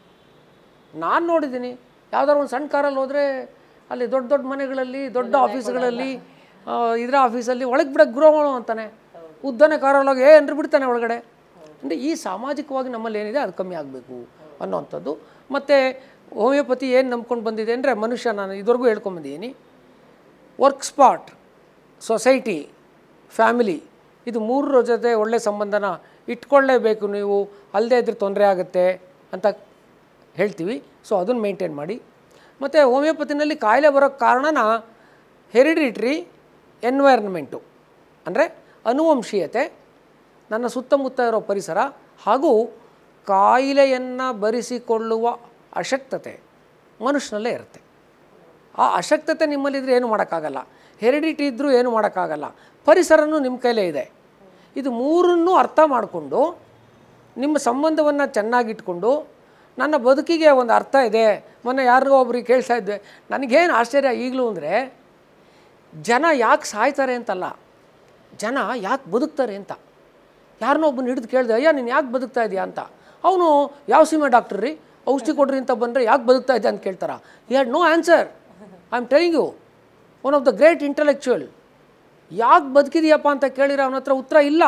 ನಾನು ನೋಡಿದ್ದೀನಿ ಯಾವ್ದಾದ್ರು ಒಂದು ಸಣ್ಣ ಕಾರಲ್ಲಿ ಹೋದರೆ ಅಲ್ಲಿ ದೊಡ್ಡ ದೊಡ್ಡ ಮನೆಗಳಲ್ಲಿ ದೊಡ್ಡ ಆಫೀಸ್ಗಳಲ್ಲಿ ಆ, ಇದ್ರ ಆಫೀಸಲ್ಲಿ ಒಳಗೆ ಬಿಡಕ್ಕೆ ಗುರುಗಳು ಅಂತಾನೆ ಉದ್ದನೆ ಕಾರಲ್ಲಿ ಹೋಗಿ ಏನ್ರಿ ಬಿಡ್ತಾನೆ ಒಳಗಡೆ ಅಂದರೆ ಈ ಸಾಮಾಜಿಕವಾಗಿ ನಮ್ಮಲ್ಲಿ ಏನಿದೆ ಅದು ಕಮ್ಮಿ ಆಗಬೇಕು ಅನ್ನೋವಂಥದ್ದು ಮತ್ತು ಹೋಮಿಯೋಪತಿ ಏನು ನಂಬ್ಕೊಂಡು ಬಂದಿದೆ ಅಂದರೆ ಮನುಷ್ಯ ನಾನು ಇದುವರೆಗೂ ಹೇಳ್ಕೊಂಬಂದಿದ್ದೀನಿ ವರ್ಕ್ ಸ್ಪಾಟ್ ಸೊಸೈಟಿ ಫ್ಯಾಮಿಲಿ ಇದು ಮೂರರ ಜೊತೆ ಒಳ್ಳೆ ಸಂಬಂಧನ ಇಟ್ಕೊಳ್ಳೇಬೇಕು ನೀವು ಅಲ್ಲದೆ ಇದ್ರೆ ತೊಂದರೆ ಆಗುತ್ತೆ ಅಂತ ಹೇಳ್ತೀವಿ ಸೊ ಅದನ್ನು ಮೇಂಟೈನ್ ಮಾಡಿ ಮತ್ತು ಹೋಮಿಯೋಪತಿನಲ್ಲಿ ಕಾಯಿಲೆ ಬರೋಕ್ಕೆ ಕಾರಣನ ಹೆರಿಡಿಟ್ರಿ ಎನ್ವೈರ್ನ್ಮೆಂಟು ಅಂದರೆ ಅನುವಂಶೀಯತೆ ನನ್ನ ಸುತ್ತಮುತ್ತ ಇರೋ ಪರಿಸರ ಹಾಗೂ ಕಾಯಿಲೆಯನ್ನು ಭರಿಸಿಕೊಳ್ಳುವ ಅಶಕ್ತತೆ ಮನುಷ್ಯನಲ್ಲೇ ಇರುತ್ತೆ ಆ ಅಶಕ್ತತೆ ನಿಮ್ಮಲ್ಲಿದ್ದರೆ ಏನು ಮಾಡೋಕ್ಕಾಗಲ್ಲ ಹೆರಿಡಿಟಿ ಇದ್ದರೂ ಏನು ಮಾಡೋಕ್ಕಾಗಲ್ಲ ಪರಿಸರನೂ ನಿಮ್ಮ ಕೈಲೇ ಇದೆ ಇದು ಮೂರನ್ನೂ ಅರ್ಥ ಮಾಡಿಕೊಂಡು ನಿಮ್ಮ ಸಂಬಂಧವನ್ನು ಚೆನ್ನಾಗಿಟ್ಕೊಂಡು ನನ್ನ ಬದುಕಿಗೆ ಒಂದು ಅರ್ಥ ಇದೆ ಮೊನ್ನೆ ಯಾರಿಗೋ ಒಬ್ರಿಗೆ ಕೇಳ್ತಾ ಇದ್ದೆ ನನಗೇನು ಆಶ್ಚರ್ಯ ಈಗಲೂ ಅಂದರೆ ಜನ ಯಾಕೆ ಸಾಯ್ತಾರೆ ಅಂತಲ್ಲ ಜನ ಯಾಕೆ ಬದುಕ್ತಾರೆ ಅಂತ ಯಾರನ್ನೋ ಒಬ್ಬನ ಹಿಡಿದು ಕೇಳಿದೆ ಅಯ್ಯ ನೀನು ಯಾಕೆ ಬದುಕ್ತಾ ಇದೆಯಾ ಅಂತ ಅವನು ಯಾವ ಸೀಮೆ ಡಾಕ್ಟ್ರ್ ರೀ ಔಷಧಿ ಕೊಡ್ರಿ ಅಂತ ಬಂದರೆ ಯಾಕೆ ಬದುಕ್ತಾ ಇದ್ದೆ ಅಂತ ಕೇಳ್ತಾರ he had no answer I am telling you one of the great intellectual ಯಾಕೆ ಬದುಕಿದೆಯಪ್ಪ ಅಂತ ಕೇಳಿರೋ ಅವನ ಹತ್ರ ಉತ್ತರ ಇಲ್ಲ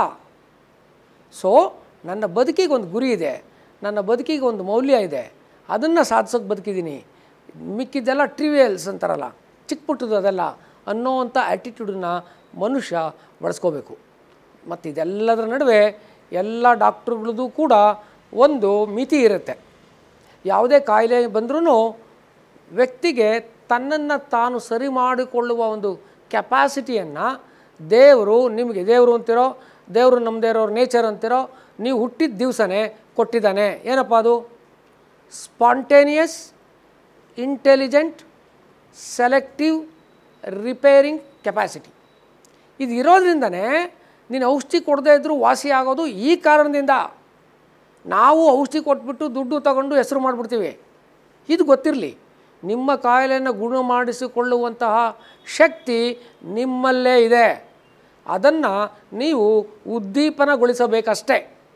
ಸೊ ನನ್ನ ಬದುಕಿಗೆ ಒಂದು ಗುರಿ ಇದೆ ನನ್ನ ಬದುಕಿಗೆ ಒಂದು ಮೌಲ್ಯ ಇದೆ ಅದನ್ನು ಸಾಧಿಸೋಕೆ ಬದುಕಿದ್ದೀನಿ ಮಿಕ್ಕಿದ್ದೆಲ್ಲ ಟ್ರಿವಿಯಲ್ಸ್ ಅಂತಾರಲ್ಲ ಚಿಕ್ಕ ಪುಟ್ಟದು ಅದೆಲ್ಲ ಅನ್ನೋವಂಥ ಆ್ಯಟಿಟ್ಯೂಡನ್ನ ಮನುಷ್ಯ ಬಳಸ್ಕೋಬೇಕು ಮತ್ತು ಇದೆಲ್ಲದರ ನಡುವೆ ಎಲ್ಲ ಡಾಕ್ಟ್ರುಗಳದ್ದು ಕೂಡ ಒಂದು ಮಿತಿ ಇರುತ್ತೆ ಯಾವುದೇ ಕಾಯಿಲೆ ಬಂದ್ರೂ ವ್ಯಕ್ತಿಗೆ ತನ್ನನ್ನು ತಾನು ಸರಿ ಮಾಡಿಕೊಳ್ಳುವ ಒಂದು ಕೆಪಾಸಿಟಿಯನ್ನು ದೇವರು ನಿಮಗೆ ದೇವರು ಅಂತಿರೋ ದೇವರು ನಮ್ಮದೇ ಇರೋರು ನೇಚರ್ ಅಂತಿರೋ ನೀವು ಹುಟ್ಟಿದ ದಿವಸನೇ ಕೊಟ್ಟಿದ್ದಾನೆ ಏನಪ್ಪ ಅದು spontaneous intelligent selective repairing capacity ಇದು ಇರೋದ್ರಿಂದನೇ ನೀನು ಔಷಧಿ ಕೊಡದೇ ಇದ್ದರೂ ವಾಸಿ ಆಗೋದು ಈ ಕಾರಣದಿಂದ ನಾವು ಔಷಧಿ ಕೊಟ್ಬಿಟ್ಟು ದುಡ್ಡು ತಗೊಂಡು ಹೆಸರು ಮಾಡಿಬಿಡ್ತೀವಿ ಇದು ಗೊತ್ತಿರಲಿ ನಿಮ್ಮ ಕಾಯಿಲೆಯನ್ನು ಗುಣ ಮಾಡಿಸಿಕೊಳ್ಳುವಂತಹ ಶಕ್ತಿ ನಿಮ್ಮಲ್ಲೇ ಇದೆ ಅದನ್ನು ನೀವು ಉದ್ದೀಪನಗೊಳಿಸಬೇಕಷ್ಟೇ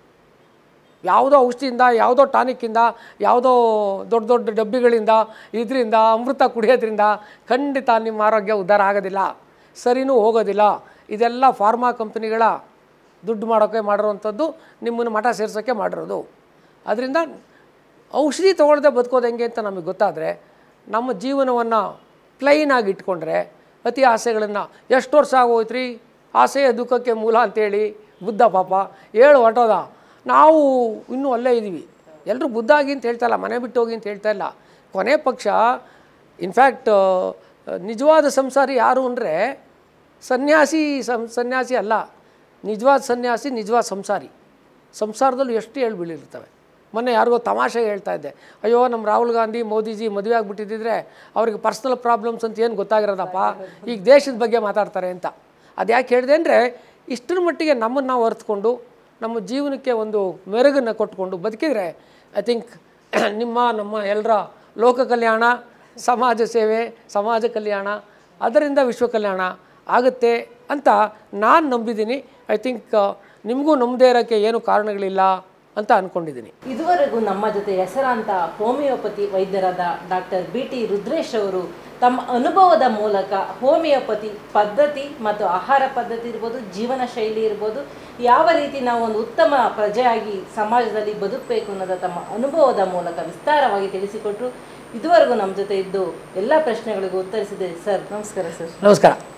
ಯಾವುದೋ ಔಷಧಿಯಿಂದ ಯಾವುದೋ ಟಾನಿಕ್ಕಿಂದ ಯಾವುದೋ ದೊಡ್ಡ ದೊಡ್ಡ ಡಬ್ಬಿಗಳಿಂದ ಇದರಿಂದ ಅಮೃತ ಕುಡಿಯೋದ್ರಿಂದ ಖಂಡಿತ ನಿಮ್ಮ ಆರೋಗ್ಯ ಉದ್ಧಾರ ಆಗೋದಿಲ್ಲ ಸರಿನೂ ಹೋಗೋದಿಲ್ಲ ಇದೆಲ್ಲ ಫಾರ್ಮಾ ಕಂಪ್ನಿಗಳ ದುಡ್ಡು ಮಾಡೋಕ್ಕೆ ಮಾಡಿರೋವಂಥದ್ದು ನಿಮ್ಮನ್ನು ಮಠ ಸೇರ್ಸೋಕ್ಕೆ ಮಾಡಿರೋದು ಅದರಿಂದ ಔಷಧಿ ತೊಗೊಳ್ದೆ ಬದುಕೋದು ಹೆಂಗೆ ಅಂತ ನಮಗೆ ಗೊತ್ತಾದರೆ ನಮ್ಮ ಜೀವನವನ್ನು ಪ್ಲೈನಾಗಿ ಇಟ್ಕೊಂಡ್ರೆ ಅತಿ ಆಸೆಗಳನ್ನು ಎಷ್ಟು ವರ್ಷ ಆಗೋಯ್ತು ರೀ ಆಸೆಯ ದುಃಖಕ್ಕೆ ಮೂಲ ಅಂತೇಳಿ ಬುದ್ಧ ಪಾಪ ಏಳು ಹೊಟ್ಟೋದ ನಾವು ಇನ್ನೂ ಅಲ್ಲೇ ಇದ್ದೀವಿ ಎಲ್ಲರೂ ಬುದ್ಧ ಆಗಿ ಅಂತ ಹೇಳ್ತಾ ಇಲ್ಲ ಮನೆ ಬಿಟ್ಟು ಹೋಗಿ ಅಂತ ಹೇಳ್ತಾ ಇಲ್ಲ ಕೊನೆ ಪಕ್ಷ ಇನ್ಫ್ಯಾಕ್ಟ್ ನಿಜವಾದ ಸಂಸಾರಿ ಯಾರು ಅಂದರೆ ಸನ್ಯಾಸಿ ಸಂ ಸನ್ಯಾಸಿ ಅಲ್ಲ ನಿಜವಾದ ಸನ್ಯಾಸಿ ನಿಜವಾದ ಸಂಸಾರಿ ಸಂಸಾರದಲ್ಲೂ ಎಷ್ಟು ಹೇಳಿ ಬೀಳಿರ್ತವೆ ಮೊನ್ನೆ ಯಾರಿಗೋ ತಮಾಷೆ ಹೇಳ್ತಾ ಇದ್ದೆ ಅಯ್ಯೋ ನಮ್ಮ ರಾಹುಲ್ ಗಾಂಧಿ ಮೋದಿಜಿ ಮದುವೆ ಆಗಿಬಿಟ್ಟಿದ್ದಿದ್ರೆ ಅವ್ರಿಗೆ ಪರ್ಸ್ನಲ್ ಪ್ರಾಬ್ಲಮ್ಸ್ ಅಂತ ಏನು ಗೊತ್ತಾಗಿರೋದಪ್ಪ ಈಗ ದೇಶದ ಬಗ್ಗೆ ಮಾತಾಡ್ತಾರೆ ಅಂತ ಅದು ಯಾಕೆ ಹೇಳಿದೆ ಅಂದರೆ ಇಷ್ಟರ ಮಟ್ಟಿಗೆ ನಮ್ಮನ್ನು ನಾವು ಅರ್ಥಕೊಂಡು ನಮ್ಮ ಜೀವನಕ್ಕೆ ಒಂದು ಮೆರುಗನ್ನು ಕೊಟ್ಕೊಂಡು ಬದುಕಿದರೆ ಐ ಥಿಂಕ್ ನಿಮ್ಮ ನಮ್ಮ ಎಲ್ಲರ ಲೋಕ ಕಲ್ಯಾಣ ಸಮಾಜ ಸೇವೆ ಸಮಾಜ ಕಲ್ಯಾಣ ಅದರಿಂದ ವಿಶ್ವ ಕಲ್ಯಾಣ ಆಗುತ್ತೆ ಅಂತ ನಾನು ನಂಬಿದ್ದೀನಿ ಐ ಥಿಂಕ್ ನಿಮಗೂ ನಂಬದೇ ಇರೋಕ್ಕೆ ಏನು ಕಾರಣಗಳಿಲ್ಲ ಅಂತ ಅಂದ್ಕೊಂಡಿದ್ದೀನಿ ಇದುವರೆಗೂ ನಮ್ಮ ಜೊತೆ ಹೆಸರಾಂತ ಹೋಮಿಯೋಪತಿ ವೈದ್ಯರಾದ ಡಾಕ್ಟರ್ ಬಿ ಟಿ ರುದ್ರೇಶ್ ಅವರು ತಮ್ಮ ಅನುಭವದ ಮೂಲಕ ಹೋಮಿಯೋಪತಿ ಪದ್ಧತಿ ಮತ್ತು ಆಹಾರ ಪದ್ಧತಿ ಇರ್ಬೋದು ಜೀವನ ಶೈಲಿ ಇರ್ಬೋದು ಯಾವ ರೀತಿ ನಾವು ಒಂದು ಉತ್ತಮ ಪ್ರಜೆಯಾಗಿ ಸಮಾಜದಲ್ಲಿ ಬದುಕಬೇಕು ಅನ್ನೋದ ತಮ್ಮ ಅನುಭವದ ಮೂಲಕ ವಿಸ್ತಾರವಾಗಿ ತಿಳಿಸಿಕೊಟ್ರು ಇದುವರೆಗೂ ನಮ್ಮ ಜೊತೆ ಇದ್ದು ಎಲ್ಲ ಪ್ರಶ್ನೆಗಳಿಗೂ ಉತ್ತರಿಸಿದೆ ಸರ್ ನಮಸ್ಕಾರ ಸರ್ ನಮಸ್ಕಾರ